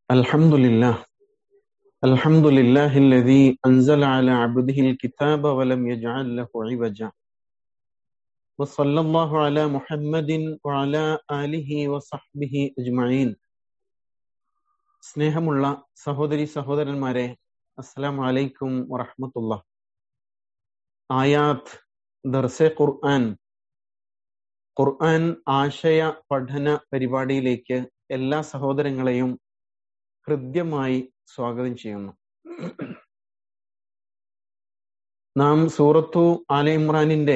الحمد لله الحمد لله الذي أنزل على عبده الكتاب ولم يجعل له عوجا وصلى الله على محمد وعلى آله وصحبه أجمعين സ്നേഹമുള്ള സഹോദരി സഹോദരന്മാരെ അസ്സലാം വലൈക്കും വറഹമത്തുള്ള ആയാത്ത് ദർസെ ഖുർആൻ ഖുർആൻ ആശയ പഠന പരിപാടിയിലേക്ക് എല്ലാ സഹോദരങ്ങളെയും ഹൃദ്യമായി സ്വാഗതം ചെയ്യുന്നു നാം സൂറത്തു ആല ഇമ്രാനിന്റെ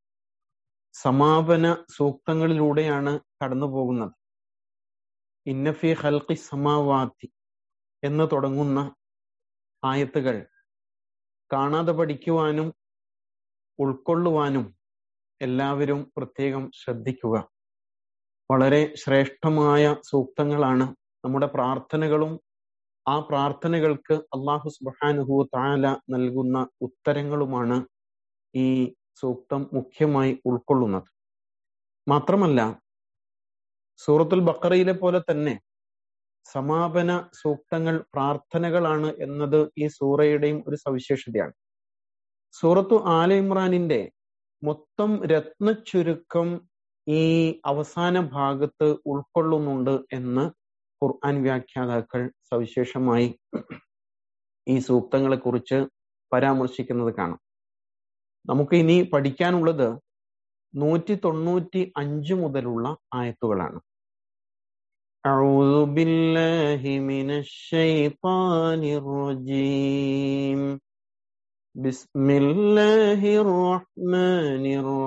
സമാപന സൂക്തങ്ങളിലൂടെയാണ് കടന്നു പോകുന്നത് ഇന്നഫി ഹൽക്കി സമാവാത്തി എന്ന് തുടങ്ങുന്ന ആയത്തുകൾ കാണാതെ പഠിക്കുവാനും ഉൾക്കൊള്ളുവാനും എല്ലാവരും പ്രത്യേകം ശ്രദ്ധിക്കുക വളരെ ശ്രേഷ്ഠമായ സൂക്തങ്ങളാണ് നമ്മുടെ പ്രാർത്ഥനകളും ആ പ്രാർത്ഥനകൾക്ക് അള്ളാഹു സുബാനുഹു താല നൽകുന്ന ഉത്തരങ്ങളുമാണ് ഈ സൂക്തം മുഖ്യമായി ഉൾക്കൊള്ളുന്നത് മാത്രമല്ല സൂറത്തുൽ ബക്കറയിലെ പോലെ തന്നെ സമാപന സൂക്തങ്ങൾ പ്രാർത്ഥനകളാണ് എന്നത് ഈ സൂറയുടെയും ഒരു സവിശേഷതയാണ് സൂറത്തു ആല ഇമ്രാനിന്റെ മൊത്തം രത്നച്ചുരുക്കം ഈ അവസാന ഭാഗത്ത് ഉൾക്കൊള്ളുന്നുണ്ട് എന്ന് ഖുർആൻ വ്യാഖ്യാതാക്കൾ സവിശേഷമായി ഈ സൂക്തങ്ങളെ കുറിച്ച് പരാമർശിക്കുന്നത് കാണാം നമുക്ക് ഇനി പഠിക്കാനുള്ളത് നൂറ്റി തൊണ്ണൂറ്റി അഞ്ച് മുതലുള്ള ആയത്തുകളാണ് أعوذ بالله من الشيطان الرجيم بسم الله الرحمن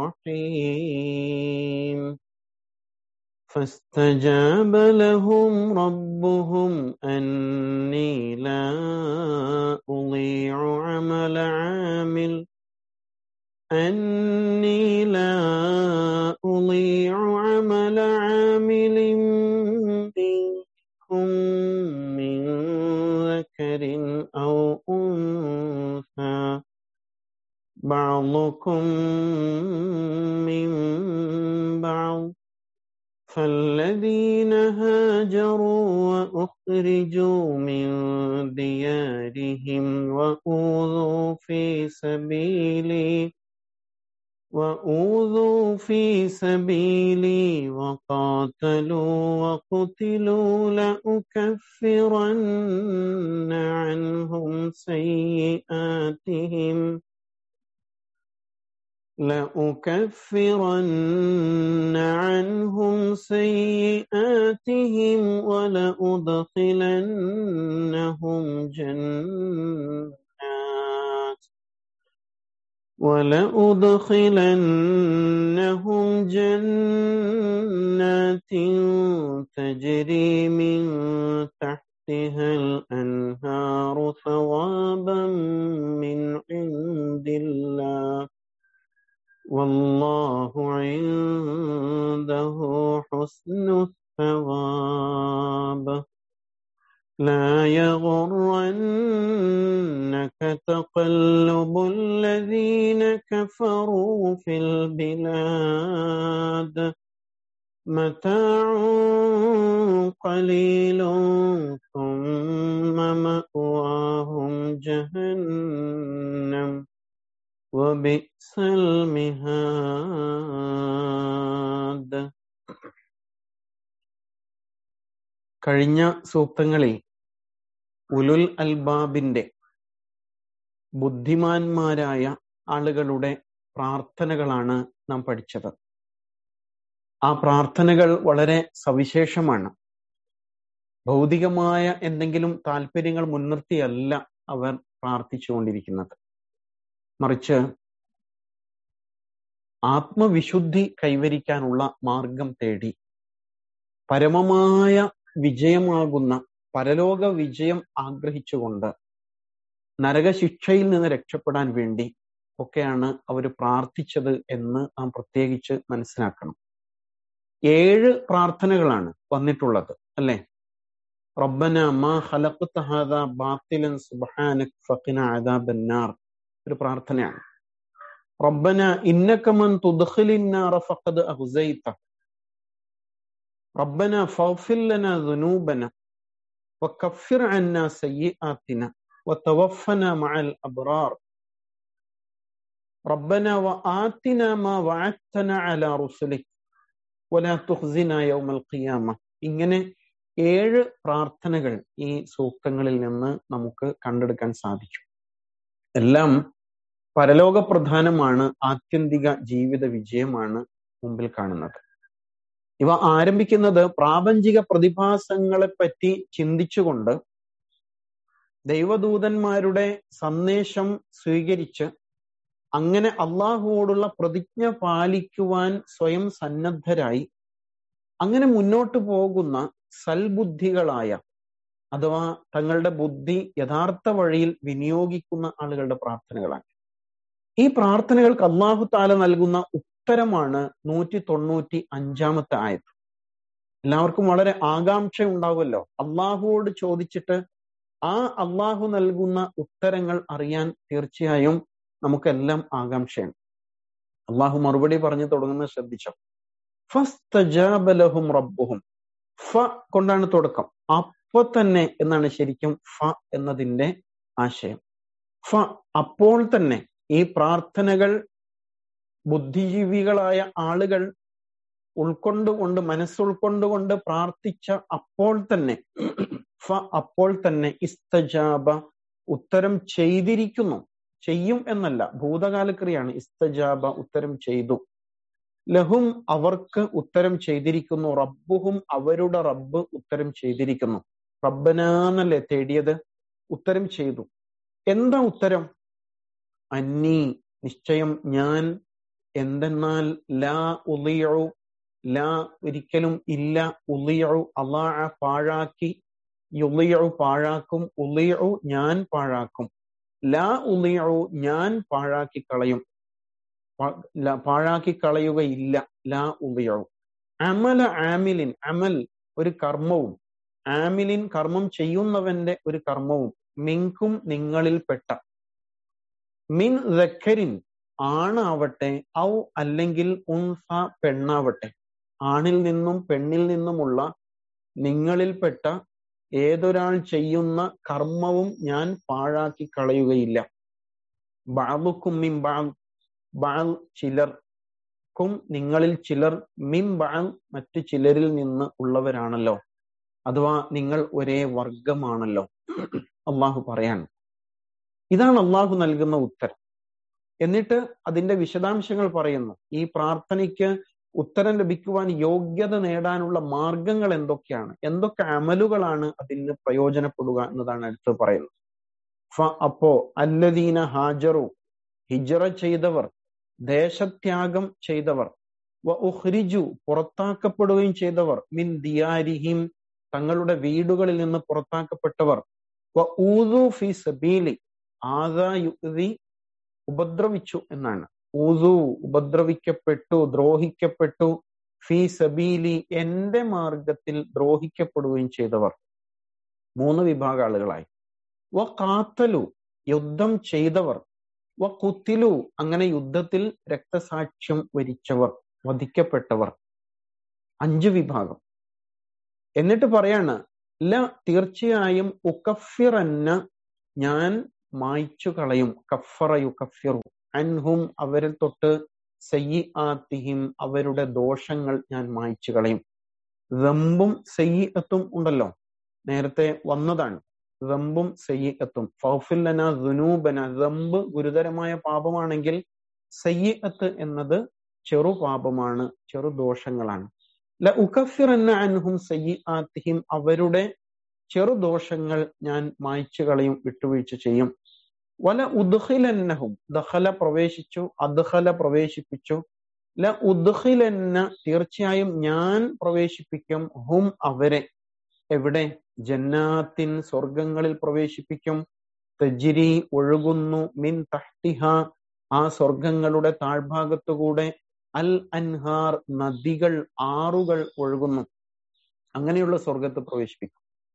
الرحيم فاستجاب لهم ربهم أني لا أضيع عمل عامل أني لا أضيع عمل عامل منكم من ذكر أو أنثى بعضكم من بعض فالذين هاجروا وأخرجوا من ديارهم وأوذوا في سبيلي وأوذوا في سبيلي وقاتلوا وقتلوا لأكفرن عنهم سيئاتهم لأكفرن عنهم سيئاتهم ولأدخلنهم جنات ولأدخلنهم جنات تجري من تحتها الأنهار ثوابا من عند الله والله عنده حسن الثواب لا يغرنك تقلب الذين كفروا في البلاد متاع قليل ثم مأواهم جهنم وبئس المهاد കഴിഞ്ഞ സൂക്തങ്ങളിൽ ഉലുൽ അൽബാബിന്റെ ബുദ്ധിമാന്മാരായ ആളുകളുടെ പ്രാർത്ഥനകളാണ് നാം പഠിച്ചത് ആ പ്രാർത്ഥനകൾ വളരെ സവിശേഷമാണ് ഭൗതികമായ എന്തെങ്കിലും താല്പര്യങ്ങൾ മുൻനിർത്തിയല്ല അവർ പ്രാർത്ഥിച്ചുകൊണ്ടിരിക്കുന്നത് മറിച്ച് ആത്മവിശുദ്ധി കൈവരിക്കാനുള്ള മാർഗം തേടി പരമമായ വിജയമാകുന്ന പരലോക വിജയം ആഗ്രഹിച്ചുകൊണ്ട് നരകശിക്ഷയിൽ നിന്ന് രക്ഷപ്പെടാൻ വേണ്ടി ഒക്കെയാണ് അവർ പ്രാർത്ഥിച്ചത് എന്ന് നാം പ്രത്യേകിച്ച് മനസ്സിലാക്കണം ഏഴ് പ്രാർത്ഥനകളാണ് വന്നിട്ടുള്ളത് അല്ലെ റബ്ബന മാ ഖലഖ്ത ഹാദാ ബാത്തിലൻ സുബ്ഹാനക ഫഖിന അദാബന്നാർ ഒരു പ്രാർത്ഥനയാണ് റബ്ബന ഇന്നക മൻ തുദ്ഖിലിൻ നാറ ഫഖദ് അഖ്സൈത റബ്ബന ഫഗ്ഫിർ ലനാ ദുനൂബന وكفر عنا سيئاتنا وتوفنا مع الأبرار ربنا وآتنا ما وعدتنا على رسلك ولا تخزنا يوم القيامة ഇങ്ങനെ ഏഴ് പ്രാർത്ഥനകൾ ഈ സൂക്തങ്ങളിൽ നിന്ന് നമുക്ക് കണ്ടെടുക്കാൻ സാധിക്കും എല്ലാം പരലോക പ്രധാനമാണ് ആത്യന്തിക ജീവിത വിജയമാണ് മുമ്പിൽ കാണുന്നത് ഇവ ആരംഭിക്കുന്നത് പ്രാപഞ്ചിക പ്രതിഭാസങ്ങളെ പറ്റി ചിന്തിച്ചുകൊണ്ട് ദൈവദൂതന്മാരുടെ സന്ദേശം സ്വീകരിച്ച് അങ്ങനെ അള്ളാഹുവോടുള്ള പ്രതിജ്ഞ പാലിക്കുവാൻ സ്വയം സന്നദ്ധരായി അങ്ങനെ മുന്നോട്ട് പോകുന്ന സൽബുദ്ധികളായ അഥവാ തങ്ങളുടെ ബുദ്ധി യഥാർത്ഥ വഴിയിൽ വിനിയോഗിക്കുന്ന ആളുകളുടെ പ്രാർത്ഥനകളാണ് ഈ പ്രാർത്ഥനകൾക്ക് അള്ളാഹു താല നൽകുന്ന ഉത്തരമാണ് നൂറ്റി തൊണ്ണൂറ്റി അഞ്ചാമത്തെ ആയത് എല്ലാവർക്കും വളരെ ആകാംക്ഷ ഉണ്ടാവുമല്ലോ അള്ളാഹുവോട് ചോദിച്ചിട്ട് ആ അള്ളാഹു നൽകുന്ന ഉത്തരങ്ങൾ അറിയാൻ തീർച്ചയായും നമുക്കെല്ലാം ആകാംക്ഷയാണ് അള്ളാഹു മറുപടി പറഞ്ഞു തുടങ്ങുന്നത് ശ്രദ്ധിച്ചോ ഫസ്തജാബലഹും റബ്ബുഹും ഫ കൊണ്ടാണ് തുടക്കം അപ്പൊ തന്നെ എന്നാണ് ശരിക്കും ഫ എന്നതിന്റെ ആശയം ഫ അപ്പോൾ തന്നെ ഈ പ്രാർത്ഥനകൾ ബുദ്ധിജീവികളായ ആളുകൾ ഉൾക്കൊണ്ടുകൊണ്ട് മനസ്സുൾക്കൊണ്ടുകൊണ്ട് പ്രാർത്ഥിച്ച അപ്പോൾ തന്നെ ഫ അപ്പോൾ തന്നെ ഇസ്തജാബ ഉത്തരം ചെയ്തിരിക്കുന്നു ചെയ്യും എന്നല്ല ഭൂതകാലക്രിയാണ് ഇസ്തജാബ ഉത്തരം ചെയ്തു ലഹും അവർക്ക് ഉത്തരം ചെയ്തിരിക്കുന്നു റബ്ബുഹും അവരുടെ റബ്ബ് ഉത്തരം ചെയ്തിരിക്കുന്നു റബ്ബനാന്നല്ലേ തേടിയത് ഉത്തരം ചെയ്തു എന്താ ഉത്തരം അന്നീ നിശ്ചയം ഞാൻ എന്തെന്നാൽ ലാ ഉളിയു ലാ ഒരിക്കലും ഇല്ല ഉളിയു അള്ളാ പാഴാക്കി യുളിയു പാഴാക്കും ഉളിയു ഞാൻ പാഴാക്കും ലാ ഉളിയു ഞാൻ പാഴാക്കി കളയും പാഴാക്കി കളയുകയില്ല ലാ ഉളിയു അമല ആമിലിൻ അമൽ ഒരു കർമ്മവും ആമിലിൻ കർമ്മം ചെയ്യുന്നവന്റെ ഒരു കർമ്മവും മിങ്കും നിങ്ങളിൽപ്പെട്ട മിൻ ദക്കരിൻ ആണാവട്ടെ ഔ അല്ലെങ്കിൽ ഉൻസ പെണ്ണാവട്ടെ ആണിൽ നിന്നും പെണ്ണിൽ നിന്നുമുള്ള നിങ്ങളിൽപ്പെട്ട ഏതൊരാൾ ചെയ്യുന്ന കർമ്മവും ഞാൻ പാഴാക്കി കളയുകയില്ല ബാബുക്കും മിം ബാൽ ബാൽ ചിലർക്കും നിങ്ങളിൽ ചിലർ മിം ബാൽ മറ്റു ചിലരിൽ നിന്ന് ഉള്ളവരാണല്ലോ അഥവാ നിങ്ങൾ ഒരേ വർഗമാണല്ലോ അള്ളാഹു പറയാണ് ഇതാണ് അള്ളാഹു നൽകുന്ന ഉത്തരം എന്നിട്ട് അതിന്റെ വിശദാംശങ്ങൾ പറയുന്നു ഈ പ്രാർത്ഥനയ്ക്ക് ഉത്തരം ലഭിക്കുവാൻ യോഗ്യത നേടാനുള്ള മാർഗങ്ങൾ എന്തൊക്കെയാണ് എന്തൊക്കെ അമലുകളാണ് അതിന് പ്രയോജനപ്പെടുക എന്നതാണ് അടുത്ത് പറയുന്നത് ഫ അപ്പോ അല്ലദീന ഹാജറു ഹിജറ ചെയ്തവർ ദേശത്യാഗം ചെയ്തവർ വ ഉഹ്രിജു പുറത്താക്കപ്പെടുകയും ചെയ്തവർ മിൻ ദിയാരിഹിം തങ്ങളുടെ വീടുകളിൽ നിന്ന് പുറത്താക്കപ്പെട്ടവർ വ ഊതു ഫി സബീലി ആദാ യുതി ഉപദ്രവിച്ചു എന്നാണ് ഊതു ഉപദ്രവിക്കപ്പെട്ടു ദ്രോഹിക്കപ്പെട്ടു ഫി സബീലി എന്റെ മാർഗത്തിൽ ദ്രോഹിക്കപ്പെടുകയും ചെയ്തവർ മൂന്ന് വിഭാഗ ആളുകളായി വ കാത്തലു യുദ്ധം ചെയ്തവർ വ കുത്തിലു അങ്ങനെ യുദ്ധത്തിൽ രക്തസാക്ഷ്യം വരിച്ചവർ വധിക്കപ്പെട്ടവർ അഞ്ച് വിഭാഗം എന്നിട്ട് പറയാണ് ല തീർച്ചയായും ഉക്കഫിറന്ന ഞാൻ മായ്ച്ചു കളയും കഫറ യുക്കഫിറു അൻഹും അവരിൽ തൊട്ട് സയ്യി ആത്തിഹിം അവരുടെ ദോഷങ്ങൾ ഞാൻ മായ്ച്ചു കളയും റമ്പും സയ്യത്തും ഉണ്ടല്ലോ നേരത്തെ വന്നതാണ് റമ്പും സയ്യത്തും ഫൗഫില്ലന ദുനൂബന റമ്പ് ഗുരുതരമായ പാപമാണെങ്കിൽ സയ്യത്ത് എന്നത് ചെറു പാപമാണ് ചെറു ദോഷങ്ങളാണ് ല ഉക്കഫിറന്ന അൻഹും സയ്യി ആത്തിഹിം അവരുടെ ചെറുദോഷങ്ങൾ ഞാൻ മായ്ച്ചു കളയും വിട്ടുവീഴ്ച ചെയ്യും വല ഉദ്ഹിലന്നഹും ദഹല പ്രവേശിച്ചു അദ്ഹല പ്രവേശിപ്പിച്ചു ല ഉദ്ഹിലന്ന തീർച്ചയായും ഞാൻ പ്രവേശിപ്പിക്കും ഹും അവരെ എവിടെ ജന്നാത്തിൻ സ്വർഗങ്ങളിൽ പ്രവേശിപ്പിക്കും തജിരി ഒഴുകുന്നു മിൻ തഹ്തിഹ ആ സ്വർഗങ്ങളുടെ താഴ്ഭാഗത്തുകൂടെ അൽ അൻഹാർ നദികൾ ആറുകൾ ഒഴുകുന്നു അങ്ങനെയുള്ള സ്വർഗത്ത് പ്രവേശിപ്പിക്കും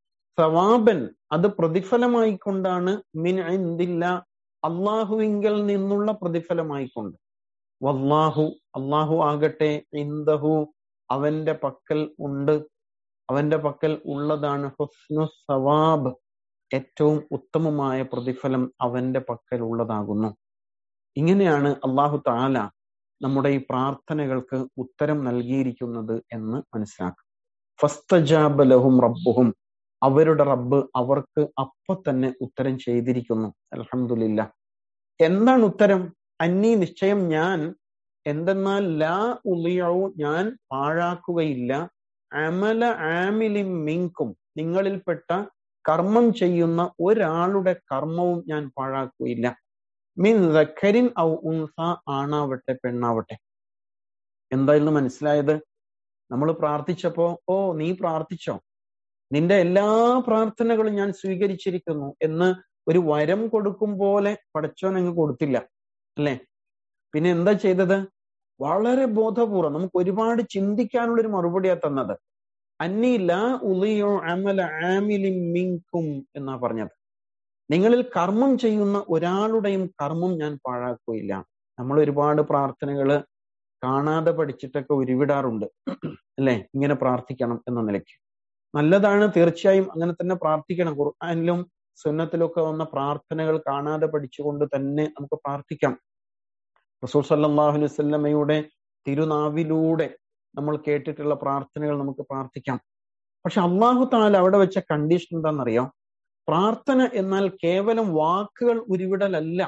സവാബൻ അത് പ്രതിഫലമായിക്കൊണ്ടാണ് മിൻ ഇന്ദില്ല അള്ളാഹുവിങ്കൽ നിന്നുള്ള പ്രതിഫലമായിക്കൊണ്ട് വല്ലാഹു അള്ളാഹു ആകട്ടെ ഇന്ദഹു അവന്റെ പക്കൽ ഉണ്ട് അവന്റെ പക്കൽ ഉള്ളതാണ് ഹുസ്നു സവാബ് ഏറ്റവും ഉത്തമമായ പ്രതിഫലം അവന്റെ പക്കൽ ഉള്ളതാകുന്നു ഇങ്ങനെയാണ് അള്ളാഹു താല നമ്മുടെ ഈ പ്രാർത്ഥനകൾക്ക് ഉത്തരം നൽകിയിരിക്കുന്നത് എന്ന് മനസ്സിലാക്കും ഫസ്തജാബ ലഹും റബ്ബുഹും അവരുടെ റബ്ബ് അവർക്ക് അപ്പൊ തന്നെ ഉത്തരം ചെയ്തിരിക്കുന്നു അലഹമില്ല എന്താണ് ഉത്തരം അന്നീ നിശ്ചയം ഞാൻ എന്തെന്നാൽ ലാ ഉളിയോ ഞാൻ പാഴാക്കുകയില്ല അമല ആമിലിം മിങ്കും നിങ്ങളിൽപ്പെട്ട കർമ്മം ചെയ്യുന്ന ഒരാളുടെ കർമ്മവും ഞാൻ പാഴാക്കുകയില്ല മിൻ ദഖരിൻ ഔ ഉൻസ ആണാവട്ടെ പെണ്ണാവട്ടെ എന്തായിരുന്നു മനസ്സിലായത് നമ്മൾ പ്രാർത്ഥിച്ചപ്പോ ഓ നീ പ്രാർത്ഥിച്ചോ നിന്റെ എല്ലാ പ്രാർത്ഥനകളും ഞാൻ സ്വീകരിച്ചിരിക്കുന്നു എന്ന് ഒരു വരം കൊടുക്കും പോലെ പടച്ചോൻ അങ്ങ് കൊടുത്തില്ല അല്ലെ പിന്നെ എന്താ ചെയ്തത് വളരെ ബോധപൂർവം നമുക്ക് ഒരുപാട് ചിന്തിക്കാനുള്ള ഒരു മറുപടിയാ തന്നത് അന്നി ലാ ഉളിയോ അമല ആമിലിം മിങ്കും എന്നാ പറഞ്ഞത് നിങ്ങളിൽ കർമ്മം ചെയ്യുന്ന ഒരാളുടെയും കർമ്മം ഞാൻ പാഴാക്കുകയില്ല നമ്മൾ ഒരുപാട് പ്രാർത്ഥനകള് കാണാതെ പഠിച്ചിട്ടൊക്കെ ഉരുവിടാറുണ്ട് അല്ലെ ഇങ്ങനെ പ്രാർത്ഥിക്കണം എന്ന നിലയ്ക്ക് നല്ലതാണ് തീർച്ചയായും അങ്ങനെ തന്നെ പ്രാർത്ഥിക്കണം ഖുർആാനിലും സുന്നത്തിലൊക്കെ വന്ന പ്രാർത്ഥനകൾ കാണാതെ പഠിച്ചുകൊണ്ട് തന്നെ നമുക്ക് പ്രാർത്ഥിക്കാം റസൂൽ സല്ലാഹു അലൈഹി വസല്ലമയുടെ തിരുനാവിലൂടെ നമ്മൾ കേട്ടിട്ടുള്ള പ്രാർത്ഥനകൾ നമുക്ക് പ്രാർത്ഥിക്കാം പക്ഷെ അള്ളാഹു താല അവിടെ വെച്ച കണ്ടീഷൻ എന്താണെന്നറിയോ പ്രാർത്ഥന എന്നാൽ കേവലം വാക്കുകൾ ഉരുവിടലല്ല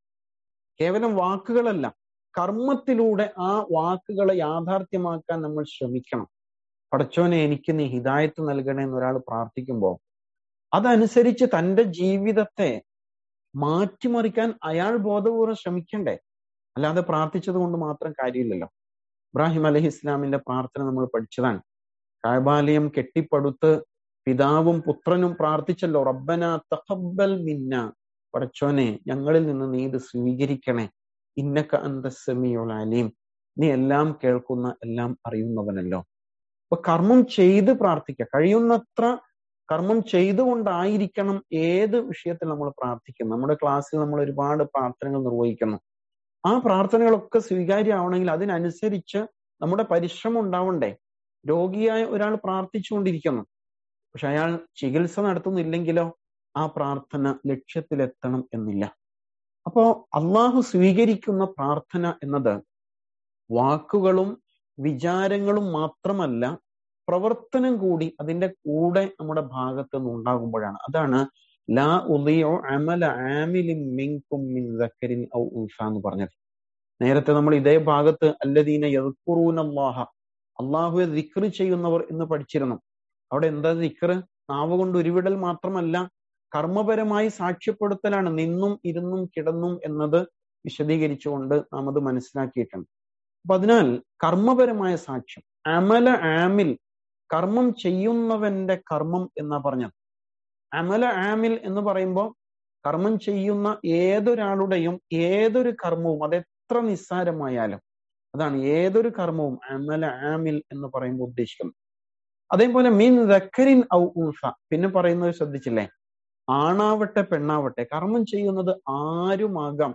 കേവലം വാക്കുകളല്ല കർമ്മത്തിലൂടെ ആ വാക്കുകളെ യാഥാർത്ഥ്യമാക്കാൻ നമ്മൾ ശ്രമിക്കണം പടച്ചോനെ എനിക്ക് നീ ഹിദായത്ത് നൽകണേ എന്ന് ഒരാൾ പ്രാർത്ഥിക്കുമ്പോൾ അതനുസരിച്ച് തന്റെ ജീവിതത്തെ മാറ്റിമറിക്കാൻ അയാൾ ബോധപൂർവ്വം ശ്രമിക്കണ്ടേ അല്ലാതെ പ്രാർത്ഥിച്ചത് കൊണ്ട് മാത്രം കാര്യമില്ലല്ലോ ഇബ്രാഹിം അലഹി ഇസ്ലാമിന്റെ പ്രാർത്ഥന നമ്മൾ പഠിച്ചതാണ് കായബാലയം കെട്ടിപ്പടുത്ത് പിതാവും പുത്രനും പ്രാർത്ഥിച്ചല്ലോ റബ്ബന തഖബ്ബൽ മിന്ന പടച്ചോനെ ഞങ്ങളിൽ നിന്ന് നീ ഇത് സ്വീകരിക്കണേ ഇന്നക്ക അന്ത സമീഉൽ അലീം നീ എല്ലാം കേൾക്കുന്ന എല്ലാം അറിയുന്നവനല്ലോ അപ്പൊ കർമ്മം ചെയ്ത് പ്രാർത്ഥിക്കുക കഴിയുന്നത്ര കർമ്മം ചെയ്തുകൊണ്ടായിരിക്കണം ഏത് വിഷയത്തിൽ നമ്മൾ പ്രാർത്ഥിക്കുന്നു നമ്മുടെ ക്ലാസ്സിൽ നമ്മൾ ഒരുപാട് പ്രാർത്ഥനകൾ നിർവഹിക്കുന്നു ആ പ്രാർത്ഥനകളൊക്കെ സ്വീകാര്യമാവണമെങ്കിൽ അതിനനുസരിച്ച് നമ്മുടെ പരിശ്രമം ഉണ്ടാവണ്ടേ രോഗിയായ ഒരാൾ പ്രാർത്ഥിച്ചുകൊണ്ടിരിക്കുന്നു പക്ഷെ അയാൾ ചികിത്സ നടത്തുന്നില്ലെങ്കിലോ ആ പ്രാർത്ഥന ലക്ഷ്യത്തിലെത്തണം എന്നില്ല അപ്പോ അള്ളാഹു സ്വീകരിക്കുന്ന പ്രാർത്ഥന എന്നത് വാക്കുകളും വിചാരങ്ങളും മാത്രമല്ല പ്രവർത്തനം കൂടി അതിന്റെ കൂടെ നമ്മുടെ ഭാഗത്ത് നിന്ന് ഉണ്ടാകുമ്പോഴാണ് അതാണ് ലാ ഉദയോ അമല ആമിലിൻ മിൻകും മിൻ ദക്കരിൻ ഔ ഉൻസ എന്ന് പറഞ്ഞത് നേരത്തെ നമ്മൾ ഇതേ ഭാഗത്ത് അല്ലദീന യദ്കുറൂന അല്ലാഹ അള്ളാഹുവെ ദിക്റ് ചെയ്യുന്നവർ എന്ന് പഠിച്ചിരുന്നു അവിടെ എന്താ ദിക്റ് നാവ് കൊണ്ട് ഉരുവിടൽ മാത്രമല്ല കർമ്മപരമായി സാക്ഷ്യപ്പെടുത്തലാണ് നിന്നും ഇരുന്നും കിടന്നും എന്നത് വിശദീകരിച്ചുകൊണ്ട് നാം അത് മനസ്സിലാക്കിയിട്ടുണ്ട് അപ്പൊ അതിനാൽ കർമ്മപരമായ സാക്ഷ്യം അമല ആമിൽ കർമ്മം ചെയ്യുന്നവന്റെ കർമ്മം എന്നാ പറഞ്ഞത് അമല ആമിൽ എന്ന് പറയുമ്പോൾ കർമ്മം ചെയ്യുന്ന ഏതൊരാളുടെയും ഏതൊരു കർമ്മവും അത് എത്ര നിസ്സാരമായാലും അതാണ് ഏതൊരു കർമ്മവും അമല ആമിൽ എന്ന് പറയുമ്പോൾ ഉദ്ദേശിക്കുന്നത് അതേപോലെ മീൻ ദക്കരിൻ ഔ ഊസ പിന്നെ പറയുന്നത് ശ്രദ്ധിച്ചില്ലേ ആണാവട്ടെ പെണ്ണാവട്ടെ കർമ്മം ചെയ്യുന്നത് ആരുമാകാം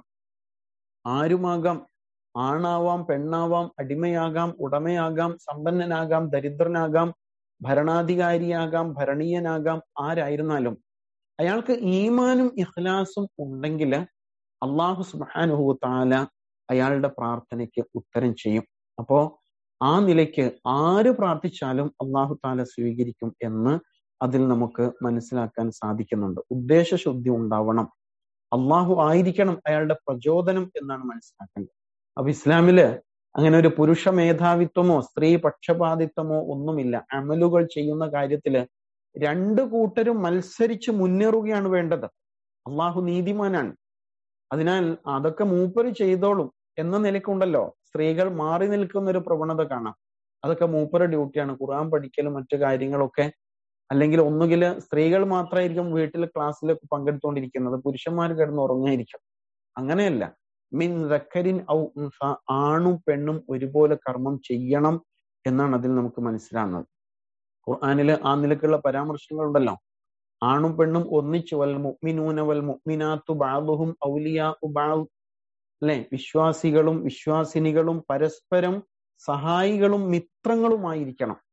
ആരുമാകാം ആണാവാം പെണ്ണാവാം അടിമയാകാം ഉടമയാകാം സമ്പന്നനാകാം ദരിദ്രനാകാം ഭരണാധികാരിയാകാം ഭരണീയനാകാം ആരായിരുന്നാലും അയാൾക്ക് ഈമാനും ഇഖ്ലാസും ഉണ്ടെങ്കിൽ അള്ളാഹു സുബാനുഹു താല അയാളുടെ പ്രാർത്ഥനയ്ക്ക് ഉത്തരം ചെയ്യും അപ്പോ ആ നിലയ്ക്ക് ആര് പ്രാർത്ഥിച്ചാലും അള്ളാഹു താല സ്വീകരിക്കും എന്ന് അതിൽ നമുക്ക് മനസ്സിലാക്കാൻ സാധിക്കുന്നുണ്ട് ഉദ്ദേശശുദ്ധി ഉണ്ടാവണം അള്ളാഹു ആയിരിക്കണം അയാളുടെ പ്രചോദനം എന്നാണ് മനസ്സിലാക്കേണ്ടത് അപ്പൊ ഇസ്ലാമില് അങ്ങനെ ഒരു പുരുഷ മേധാവിത്വമോ സ്ത്രീ പക്ഷപാതിത്വമോ ഒന്നുമില്ല അമലുകൾ ചെയ്യുന്ന കാര്യത്തില് രണ്ടു കൂട്ടരും മത്സരിച്ച് മുന്നേറുകയാണ് വേണ്ടത് അള്ളാഹു നീതിമാനാണ് അതിനാൽ അതൊക്കെ മൂപ്പര് ചെയ്തോളും എന്ന നിലയ്ക്കുണ്ടല്ലോ സ്ത്രീകൾ മാറി നിൽക്കുന്ന ഒരു പ്രവണത കാണാം അതൊക്കെ മൂപ്പര ഡ്യൂട്ടിയാണ് ഖുർആൻ പഠിക്കലും മറ്റു കാര്യങ്ങളൊക്കെ അല്ലെങ്കിൽ ഒന്നുകിൽ സ്ത്രീകൾ മാത്രമായിരിക്കും വീട്ടിൽ ക്ലാസ്സിലൊക്കെ പങ്കെടുത്തുകൊണ്ടിരിക്കുന്നത് പുരുഷന്മാർ കിടന്ന് ഉറങ്ങായിരിക്കും അങ്ങനെയല്ല മിൻ ദക്കരിൻ ഔ ഉൻസ ആണും പെണ്ണും ഒരുപോലെ കർമ്മം ചെയ്യണം എന്നാണ് അതിൽ നമുക്ക് മനസ്സിലാകുന്നത് ഖുർആാനില് ആ നിലക്കുള്ള പരാമർശങ്ങളുണ്ടല്ലോ ആണും പെണ്ണും ഒന്നിച്ചു വൽ മുഅ്മിനൂന വൽ മുഅ്മിനാത്തു ബഅദുഹും ഔലിയാ ബഅദ് അല്ലെ വിശ്വാസികളും വിശ്വാസിനികളും പരസ്പരം സഹായികളും മിത്രങ്ങളുമായിരിക്കണം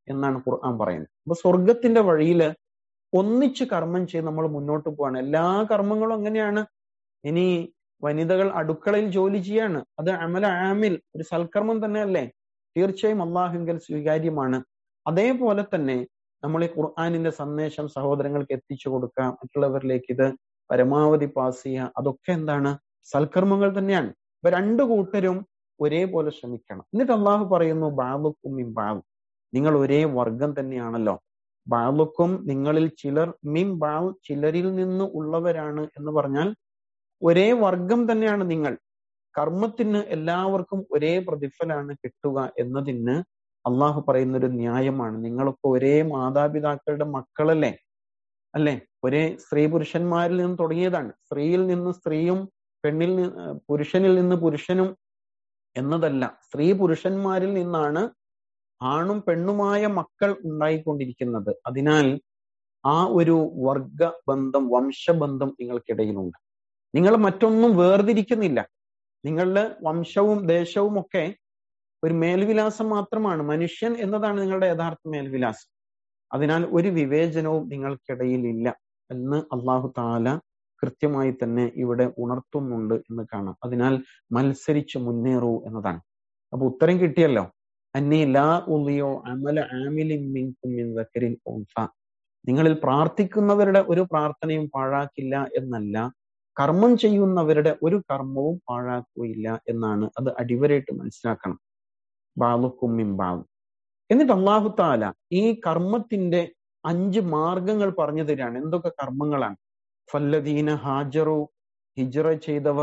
എന്നാണ് ഖുർആൻ പറയുന്നത് അപ്പൊ സ്വർഗത്തിന്റെ വഴിയില് ഒന്നിച്ച് കർമ്മം ചെയ്ത് നമ്മൾ മുന്നോട്ട് പോവാണ് എല്ലാ കർമ്മങ്ങളും അങ്ങനെയാണ് ഇനി വനിതകൾ അടുക്കളയിൽ ജോലി ചെയ്യാണ് അത് അമല ആമിൽ ഒരു സൽക്കർമ്മം തന്നെയല്ലേ തീർച്ചയായും അള്ളാഹുങ്കൽ സ്വീകാര്യമാണ് അതേപോലെ തന്നെ നമ്മൾ ഈ ഖുർആാനിന്റെ സന്ദേശം സഹോദരങ്ങൾക്ക് എത്തിച്ചു കൊടുക്കുക മറ്റുള്ളവരിലേക്ക് ഇത് പരമാവധി പാസ് ചെയ്യുക അതൊക്കെ എന്താണ് സൽക്കർമ്മങ്ങൾ തന്നെയാണ് ഇപ്പൊ രണ്ടു കൂട്ടരും ഒരേപോലെ ശ്രമിക്കണം എന്നിട്ട് അള്ളാഹു പറയുന്നു ബാബുക്കും മിം ബാബു നിങ്ങൾ ഒരേ വർഗം തന്നെയാണല്ലോ ബാബുക്കും നിങ്ങളിൽ ചിലർ മിം ബാബു ചിലരിൽ നിന്ന് ഉള്ളവരാണ് എന്ന് പറഞ്ഞാൽ ഒരേ വർഗം തന്നെയാണ് നിങ്ങൾ കർമ്മത്തിന് എല്ലാവർക്കും ഒരേ പ്രതിഫലാണ് കിട്ടുക എന്നതിന് അള്ളാഹു പറയുന്ന ഒരു ന്യായമാണ് നിങ്ങളൊക്കെ ഒരേ മാതാപിതാക്കളുടെ മക്കളല്ലേ അല്ലെ ഒരേ സ്ത്രീ പുരുഷന്മാരിൽ നിന്ന് തുടങ്ങിയതാണ് സ്ത്രീയിൽ നിന്ന് സ്ത്രീയും പെണ്ണിൽ നിന്ന് പുരുഷനിൽ നിന്ന് പുരുഷനും എന്നതല്ല സ്ത്രീ പുരുഷന്മാരിൽ നിന്നാണ് ആണും പെണ്ണുമായ മക്കൾ ഉണ്ടായിക്കൊണ്ടിരിക്കുന്നത് അതിനാൽ ആ ഒരു വർഗ ബന്ധം വംശബന്ധം നിങ്ങൾക്കിടയിലുണ്ട് നിങ്ങൾ മറ്റൊന്നും വേർതിരിക്കുന്നില്ല നിങ്ങളുടെ വംശവും ദേശവും ഒക്കെ ഒരു മേൽവിലാസം മാത്രമാണ് മനുഷ്യൻ എന്നതാണ് നിങ്ങളുടെ യഥാർത്ഥ മേൽവിലാസം അതിനാൽ ഒരു വിവേചനവും നിങ്ങൾക്കിടയിൽ ഇല്ല എന്ന് അള്ളാഹു താല കൃത്യമായി തന്നെ ഇവിടെ ഉണർത്തുന്നുണ്ട് എന്ന് കാണാം അതിനാൽ മത്സരിച്ച് മുന്നേറൂ എന്നതാണ് അപ്പൊ ഉത്തരം കിട്ടിയല്ലോ അന്നേ ലാ ഉളിയോ അമല ആമിലിൻ മിൻകും മിൻ ദക്കരിൻ ഉൻസ നിങ്ങളിൽ പ്രാർത്ഥിക്കുന്നവരുടെ ഒരു പ്രാർത്ഥനയും പാഴാക്കില്ല എന്നല്ല കർമ്മം ചെയ്യുന്നവരുടെ ഒരു കർമ്മവും പാഴാക്കുകയില്ല എന്നാണ് അത് അടിവരായിട്ട് മനസ്സിലാക്കണം ബാലുക്കും മിംബാവും എന്നിട്ട് അള്ളാഹു താല ഈ കർമ്മത്തിന്റെ അഞ്ച് മാർഗങ്ങൾ പറഞ്ഞു തരികയാണ് എന്തൊക്കെ കർമ്മങ്ങളാണ് ഫല്ലദീന ഹാജറു ഹിജറ ചെയ്തവർ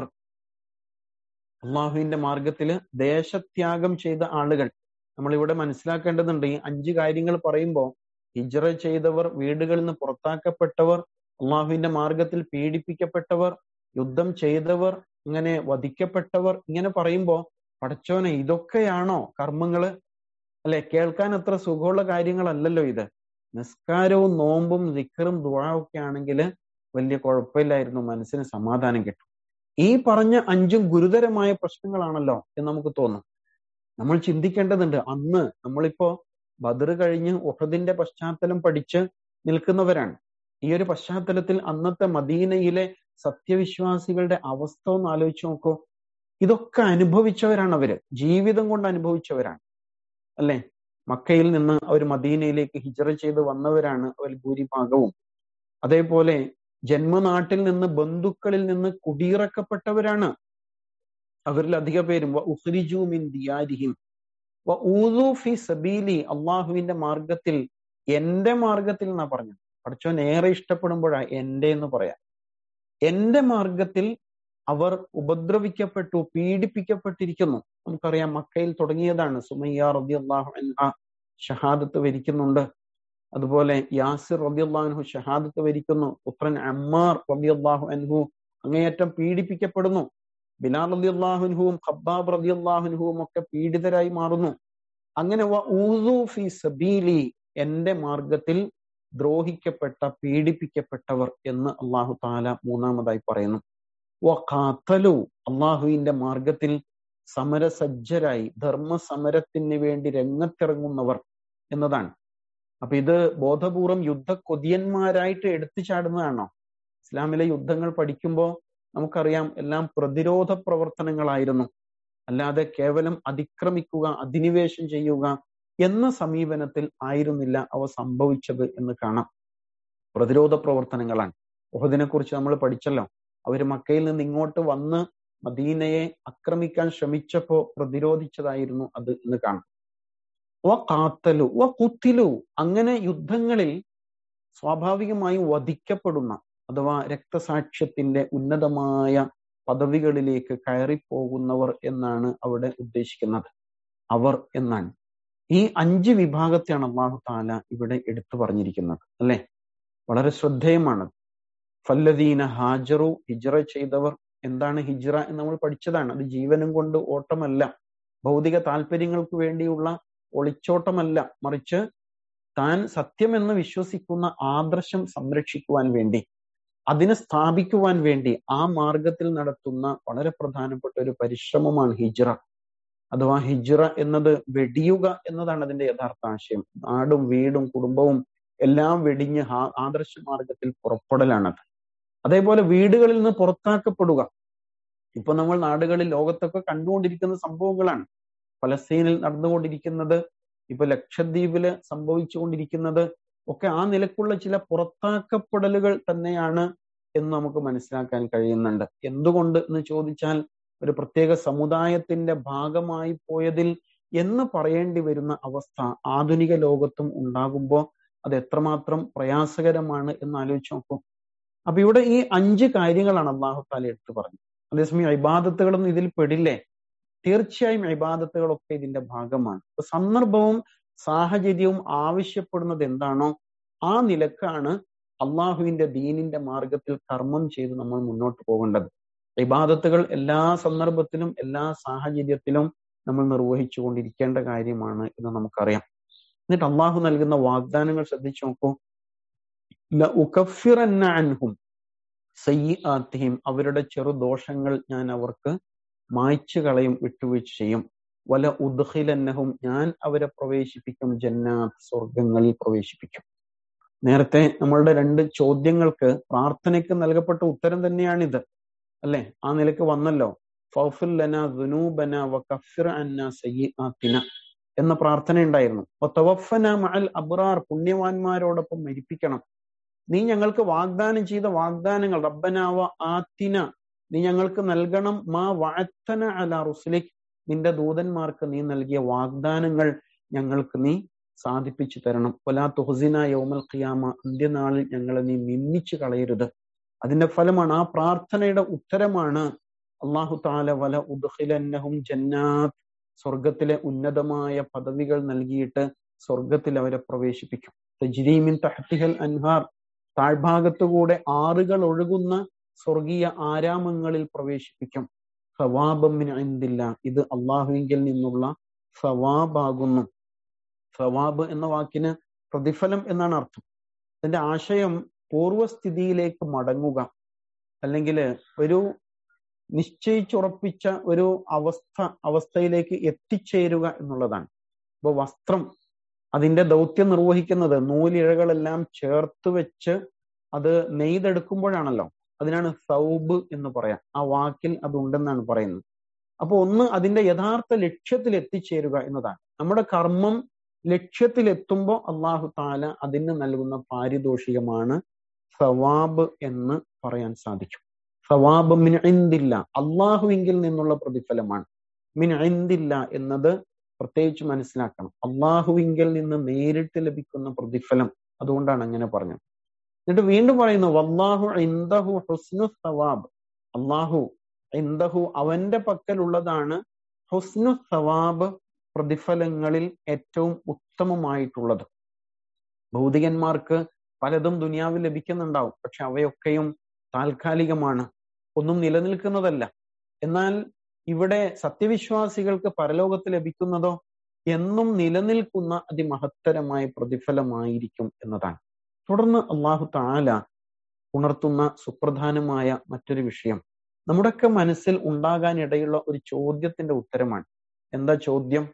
അള്ളാഹുവിന്റെ മാർഗത്തില് ദേശത്യാഗം ചെയ്ത ആളുകൾ നമ്മൾ ഇവിടെ മനസ്സിലാക്കേണ്ടതുണ്ട് ഈ അഞ്ച് കാര്യങ്ങൾ പറയുമ്പോൾ ഹിജറ ചെയ്തവർ വീടുകളിൽ നിന്ന് പുറത്താക്കപ്പെട്ടവർ അള്ളാഹുവിന്റെ മാർഗത്തിൽ പീഡിപ്പിക്കപ്പെട്ടവർ യുദ്ധം ചെയ്തവർ ഇങ്ങനെ വധിക്കപ്പെട്ടവർ ഇങ്ങനെ പറയുമ്പോ പടച്ചോനെ ഇതൊക്കെയാണോ കർമ്മങ്ങള് അല്ലെ കേൾക്കാൻ അത്ര സുഖമുള്ള കാര്യങ്ങളല്ലല്ലോ ഇത് നിസ്കാരവും നോമ്പും ദിക്കറും ദുവാവൊക്കെ ആണെങ്കിൽ വലിയ കുഴപ്പമില്ലായിരുന്നു മനസ്സിന് സമാധാനം കിട്ടും ഈ പറഞ്ഞ അഞ്ചും ഗുരുതരമായ പ്രശ്നങ്ങളാണല്ലോ എന്ന് നമുക്ക് തോന്നും നമ്മൾ ചിന്തിക്കേണ്ടതുണ്ട് അന്ന് നമ്മളിപ്പോ ബദർ കഴിഞ്ഞ് ഉഹദിന്റെ പശ്ചാത്തലം പഠിച്ച് നിൽക്കുന്നവരാണ് ഈ ഒരു പശ്ചാത്തലത്തിൽ അന്നത്തെ മദീനയിലെ സത്യവിശ്വാസികളുടെ അവസ്ഥ ഒന്ന് ആലോചിച്ച് നോക്കൂ ഇതൊക്കെ അനുഭവിച്ചവരാണ് അവര് ജീവിതം കൊണ്ട് അനുഭവിച്ചവരാണ് അല്ലെ മക്കയിൽ നിന്ന് അവർ മദീനയിലേക്ക് ഹിജറ ചെയ്ത് വന്നവരാണ് അവർ ഭൂരിഭാഗവും അതേപോലെ ജന്മനാട്ടിൽ നിന്ന് ബന്ധുക്കളിൽ നിന്ന് കുടിയിറക്കപ്പെട്ടവരാണ് അവരിൽ അധിക പേരും മിൻ ദിയാരിഹിം ഫി സബീലി അള്ളാഹുവിന്റെ മാർഗത്തിൽ എന്റെ മാർഗത്തിൽ എന്നാ പറഞ്ഞത് പഠിച്ചോൻ ഏറെ ഇഷ്ടപ്പെടുമ്പോഴാ എന്റെ എന്ന് പറയാം എന്റെ മാർഗത്തിൽ അവർ ഉപദ്രവിക്കപ്പെട്ടു പീഡിപ്പിക്കപ്പെട്ടിരിക്കുന്നു നമുക്കറിയാം മക്കയിൽ തുടങ്ങിയതാണ് സുമയ്യ റബി അള്ളാഹു അൻഹ ഷഹാദത്ത് വരിക്കുന്നുണ്ട് അതുപോലെ യാസിർ റബി അള്ളാഹുഹു ഷഹാദത്ത് വരിക്കുന്നു പുത്രൻ അമ്മാർ റബി അള്ളാഹു അൻഹു അങ്ങേയറ്റം പീഡിപ്പിക്കപ്പെടുന്നു ബിലാൽ റബി അള്ളാഹുൻഹുവും ഖബ്ബാബ് റബി അള്ളാഹുൻഹുവും ഒക്കെ പീഡിതരായി മാറുന്നു അങ്ങനെ ഫി സബീലി എന്റെ മാർഗത്തിൽ ദ്രോഹിക്കപ്പെട്ട പീഡിപ്പിക്കപ്പെട്ടവർ എന്ന് അള്ളാഹു താല മൂന്നാമതായി പറയുന്നു വഖാത്തലു അള്ളാഹുവിന്റെ മാർഗത്തിൽ സമരസജ്ജരായി ധർമ്മസമരത്തിന് വേണ്ടി രംഗത്തിറങ്ങുന്നവർ എന്നതാണ് അപ്പൊ ഇത് ബോധപൂർവം യുദ്ധ കൊതിയന്മാരായിട്ട് എടുത്തു ചാടുന്നതാണോ ഇസ്ലാമിലെ യുദ്ധങ്ങൾ പഠിക്കുമ്പോൾ നമുക്കറിയാം എല്ലാം പ്രതിരോധ പ്രവർത്തനങ്ങളായിരുന്നു അല്ലാതെ കേവലം അതിക്രമിക്കുക അധിനിവേശം ചെയ്യുക എന്ന സമീപനത്തിൽ ആയിരുന്നില്ല അവ സംഭവിച്ചത് എന്ന് കാണാം പ്രതിരോധ പ്രവർത്തനങ്ങളാണ് ഉഹദിനെ കുറിച്ച് നമ്മൾ പഠിച്ചല്ലോ അവര് മക്കയിൽ നിന്ന് ഇങ്ങോട്ട് വന്ന് മദീനയെ ആക്രമിക്കാൻ ശ്രമിച്ചപ്പോ പ്രതിരോധിച്ചതായിരുന്നു അത് എന്ന് കാണാം വ കാത്തലു വ കുത്തിലു അങ്ങനെ യുദ്ധങ്ങളിൽ സ്വാഭാവികമായും വധിക്കപ്പെടുന്ന അഥവാ രക്തസാക്ഷ്യത്തിന്റെ ഉന്നതമായ പദവികളിലേക്ക് കയറിപ്പോകുന്നവർ എന്നാണ് അവിടെ ഉദ്ദേശിക്കുന്നത് അവർ എന്നാണ് ഈ അഞ്ച് വിഭാഗത്തെയാണ് അള്ളാഹു താല ഇവിടെ എടുത്തു പറഞ്ഞിരിക്കുന്നത് അല്ലെ വളരെ ശ്രദ്ധേയമാണ് ഫല്ലദീന ഹാജറു ഹിജ്റ ചെയ്തവർ എന്താണ് ഹിജ്റ എന്ന് നമ്മൾ പഠിച്ചതാണ് അത് ജീവനും കൊണ്ട് ഓട്ടമല്ല ഭൗതിക താല്പര്യങ്ങൾക്ക് വേണ്ടിയുള്ള ഒളിച്ചോട്ടമല്ല മറിച്ച് താൻ സത്യമെന്ന് വിശ്വസിക്കുന്ന ആദർശം സംരക്ഷിക്കുവാൻ വേണ്ടി അതിനെ സ്ഥാപിക്കുവാൻ വേണ്ടി ആ മാർഗത്തിൽ നടത്തുന്ന വളരെ പ്രധാനപ്പെട്ട ഒരു പരിശ്രമമാണ് ഹിജ്റ അഥവാ ഹിജ്റ എന്നത് വെടിയുക എന്നതാണ് അതിന്റെ യഥാർത്ഥ ആശയം നാടും വീടും കുടുംബവും എല്ലാം വെടിഞ്ഞ് ആദർശ മാർഗത്തിൽ പുറപ്പെടലാണത് അതേപോലെ വീടുകളിൽ നിന്ന് പുറത്താക്കപ്പെടുക ഇപ്പൊ നമ്മൾ നാടുകളിൽ ലോകത്തൊക്കെ കണ്ടുകൊണ്ടിരിക്കുന്ന സംഭവങ്ങളാണ് ഫലസ്തീനിൽ നടന്നുകൊണ്ടിരിക്കുന്നത് ഇപ്പൊ ലക്ഷദ്വീപില് സംഭവിച്ചുകൊണ്ടിരിക്കുന്നത് ഒക്കെ ആ നിലക്കുള്ള ചില പുറത്താക്കപ്പെടലുകൾ തന്നെയാണ് എന്ന് നമുക്ക് മനസ്സിലാക്കാൻ കഴിയുന്നുണ്ട് എന്തുകൊണ്ട് എന്ന് ചോദിച്ചാൽ ഒരു പ്രത്യേക സമുദായത്തിന്റെ ഭാഗമായി പോയതിൽ എന്ന് പറയേണ്ടി വരുന്ന അവസ്ഥ ആധുനിക ലോകത്തും ഉണ്ടാകുമ്പോൾ അത് എത്രമാത്രം പ്രയാസകരമാണ് എന്ന് ആലോചിച്ച് നോക്കൂ അപ്പൊ ഇവിടെ ഈ അഞ്ച് കാര്യങ്ങളാണ് അള്ളാഹു താല എടുത്തു പറഞ്ഞത് അതേസമയം ഇബാദത്തുകളൊന്നും ഇതിൽ പെടില്ലേ തീർച്ചയായും ഇബാദത്തുകളൊക്കെ ഇതിന്റെ ഭാഗമാണ് സന്ദർഭവും സാഹചര്യവും ആവശ്യപ്പെടുന്നത് എന്താണോ ആ നിലക്കാണ് അള്ളാഹുവിന്റെ ദീനിന്റെ മാർഗത്തിൽ കർമ്മം ചെയ്ത് നമ്മൾ മുന്നോട്ട് പോകേണ്ടത് ഇബാദത്തുകൾ എല്ലാ സന്ദർഭത്തിലും എല്ലാ സാഹചര്യത്തിലും നമ്മൾ നിർവഹിച്ചു കൊണ്ടിരിക്കേണ്ട കാര്യമാണ് എന്ന് നമുക്കറിയാം എന്നിട്ട് അള്ളാഹു നൽകുന്ന വാഗ്ദാനങ്ങൾ ശ്രദ്ധിച്ചു നോക്കൂ അൻഹും സയ്യാത്തിഹിം അവരുടെ ചെറുദോഷങ്ങൾ ഞാൻ അവർക്ക് മായ്ച്ചു കളയും വിട്ടുവീഴ്ച ചെയ്യും വല ഉദ്ഹിലന്നഹും ഞാൻ അവരെ പ്രവേശിപ്പിക്കും ജന്നാത്ത് സ്വർഗങ്ങളിൽ പ്രവേശിപ്പിക്കും നേരത്തെ നമ്മളുടെ രണ്ട് ചോദ്യങ്ങൾക്ക് പ്രാർത്ഥനയ്ക്ക് നൽകപ്പെട്ട ഉത്തരം തന്നെയാണിത് അല്ലെ ആ നിലക്ക് വന്നല്ലോ ഫൗഫുൽ ലന ദുനൂബന വകഫിർ അന്ന സയ്യാത്തിന എന്ന പ്രാർത്ഥന ഉണ്ടായിരുന്നു തവഫന മഅൽ അബ്റാർ പുണ്യവാന്മാരോടൊപ്പം മരിപ്പിക്കണം നീ ഞങ്ങൾക്ക് വാഗ്ദാനം ചെയ്ത വാഗ്ദാനങ്ങൾ റബ്ബനാവ ആത്തിന നീ ഞങ്ങൾക്ക് നൽകണം മാ വാത്തന അല റുസ്ലിക് നിന്റെ ദൂതന്മാർക്ക് നീ നൽകിയ വാഗ്ദാനങ്ങൾ ഞങ്ങൾക്ക് നീ സാധിപ്പിച്ചു തരണം ഒലാ തുഹസിന യൗമൽ ഖിയാമ അന്ത്യനാളിൽ ഞങ്ങളെ നീ നിന്ദിച്ചു കളയരുത് അതിന്റെ ഫലമാണ് ആ പ്രാർത്ഥനയുടെ ഉത്തരമാണ് അള്ളാഹു താല വല ഉദ്ഹിലന്നഹും ജന്നാത്ത് സ്വർഗത്തിലെ ഉന്നതമായ പദവികൾ നൽകിയിട്ട് സ്വർഗത്തിൽ അവരെ പ്രവേശിപ്പിക്കും തജ്രീമിൻ തഹത്തിഹൽ അൻഹാർ താഴ്ഭാഗത്തുകൂടെ ആറുകൾ ഒഴുകുന്ന സ്വർഗീയ ആരാമങ്ങളിൽ പ്രവേശിപ്പിക്കും സവാബമിന് എന്തില്ല ഇത് അള്ളാഹുവിങ്കിൽ നിന്നുള്ള സവാബാകുന്നു സവാബ് എന്ന വാക്കിന് പ്രതിഫലം എന്നാണ് അർത്ഥം ഇതിന്റെ ആശയം പൂർവസ്ഥിതിയിലേക്ക് മടങ്ങുക അല്ലെങ്കിൽ ഒരു നിശ്ചയിച്ചുറപ്പിച്ച ഒരു അവസ്ഥ അവസ്ഥയിലേക്ക് എത്തിച്ചേരുക എന്നുള്ളതാണ് ഇപ്പൊ വസ്ത്രം അതിന്റെ ദൗത്യം നിർവഹിക്കുന്നത് നൂലിഴകളെല്ലാം ചേർത്ത് വെച്ച് അത് നെയ്തെടുക്കുമ്പോഴാണല്ലോ അതിനാണ് സൗബ് എന്ന് പറയാം ആ വാക്കിൽ അതുണ്ടെന്നാണ് പറയുന്നത് അപ്പൊ ഒന്ന് അതിന്റെ യഥാർത്ഥ ലക്ഷ്യത്തിൽ എത്തിച്ചേരുക എന്നതാണ് നമ്മുടെ കർമ്മം ലക്ഷ്യത്തിലെത്തുമ്പോൾ അള്ളാഹു താല അതിന് നൽകുന്ന പാരിതോഷികമാണ് സവാബ് എന്ന് പറയാൻ സാധിക്കും സവാബ് മിൻ ഇന്ദില്ല അള്ളാഹുവിങ്കിൽ നിന്നുള്ള പ്രതിഫലമാണ് മിൻ ഇന്ദില്ല എന്നത് പ്രത്യേകിച്ച് മനസ്സിലാക്കണം അള്ളാഹുവിങ്കിൽ നിന്ന് നേരിട്ട് ലഭിക്കുന്ന പ്രതിഫലം അതുകൊണ്ടാണ് അങ്ങനെ പറഞ്ഞത് എന്നിട്ട് വീണ്ടും പറയുന്നു വല്ലാഹു ഇന്ദഹു ഹുസ്നു സവാബ് അള്ളാഹു ഇന്ദഹു അവന്റെ പക്കലുള്ളതാണ് ഹുസ്നു സവാബ് പ്രതിഫലങ്ങളിൽ ഏറ്റവും ഉത്തമമായിട്ടുള്ളത് ഭൗതികന്മാർക്ക് പലതും ദുനിയാവിൽ ലഭിക്കുന്നുണ്ടാവും പക്ഷെ അവയൊക്കെയും താൽക്കാലികമാണ് ഒന്നും നിലനിൽക്കുന്നതല്ല എന്നാൽ ഇവിടെ സത്യവിശ്വാസികൾക്ക് പരലോകത്ത് ലഭിക്കുന്നതോ എന്നും നിലനിൽക്കുന്ന അതിമഹത്തരമായ പ്രതിഫലമായിരിക്കും എന്നതാണ് തുടർന്ന് അള്ളാഹു താല ഉണർത്തുന്ന സുപ്രധാനമായ മറ്റൊരു വിഷയം നമ്മുടെയൊക്കെ മനസ്സിൽ ഉണ്ടാകാനിടയുള്ള ഒരു ചോദ്യത്തിന്റെ ഉത്തരമാണ് എന്താ ചോദ്യം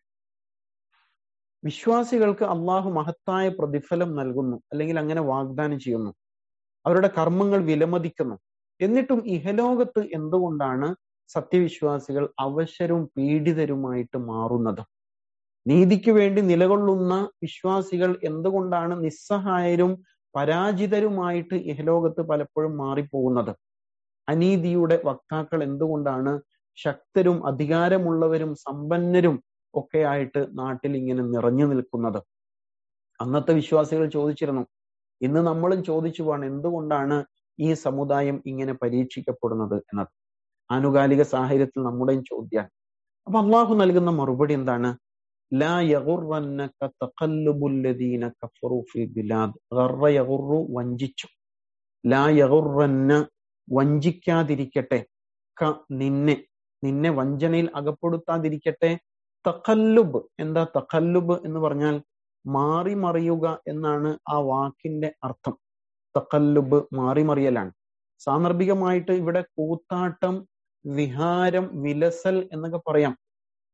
വിശ്വാസികൾക്ക് അള്ളാഹു മഹത്തായ പ്രതിഫലം നൽകുന്നു അല്ലെങ്കിൽ അങ്ങനെ വാഗ്ദാനം ചെയ്യുന്നു അവരുടെ കർമ്മങ്ങൾ വിലമതിക്കുന്നു എന്നിട്ടും ഇഹലോകത്ത് എന്തുകൊണ്ടാണ് സത്യവിശ്വാസികൾ അവശരും പീഡിതരുമായിട്ട് മാറുന്നത് നീതിക്ക് വേണ്ടി നിലകൊള്ളുന്ന വിശ്വാസികൾ എന്തുകൊണ്ടാണ് നിസ്സഹായരും പരാജിതരുമായിട്ട് ഇഹലോകത്ത് പലപ്പോഴും മാറിപ്പോകുന്നത് അനീതിയുടെ വക്താക്കൾ എന്തുകൊണ്ടാണ് ശക്തരും അധികാരമുള്ളവരും സമ്പന്നരും ഒക്കെ ആയിട്ട് നാട്ടിൽ ഇങ്ങനെ നിറഞ്ഞു നിൽക്കുന്നത് അന്നത്തെ വിശ്വാസികൾ ചോദിച്ചിരുന്നു ഇന്ന് നമ്മളും ചോദിച്ചു പോവാണ് എന്തുകൊണ്ടാണ് ഈ സമുദായം ഇങ്ങനെ പരീക്ഷിക്കപ്പെടുന്നത് എന്നത് ആനുകാലിക സാഹചര്യത്തിൽ നമ്മുടെയും ചോദ്യം അപ്പൊ അള്ളാഹു നൽകുന്ന മറുപടി എന്താണ് ലാ യഗുറന്നക തഖല്ലുബുല്ലദീന കഫറു ഫിൽ ബിലാദ് ഗറ യഗുറു വഞ്ചിച്ചു ലാ യഗുറന്ന വഞ്ചിക്കാതിരിക്കട്ടെ ക നിന്നെ നിന്നെ വഞ്ചനയിൽ അകപ്പെടുത്താതിരിക്കട്ടെ തഖല്ലുബ് എന്താ തഖല്ലുബ് എന്ന് പറഞ്ഞാൽ മാറി മറിയുക എന്നാണ് ആ വാക്കിന്റെ അർത്ഥം തഖല്ലുബ് മാറി മറിയലാണ് സാന്ദർഭികമായിട്ട് ഇവിടെ കൂത്താട്ടം വിഹാരം വിലസൽ എന്നൊക്കെ പറയാം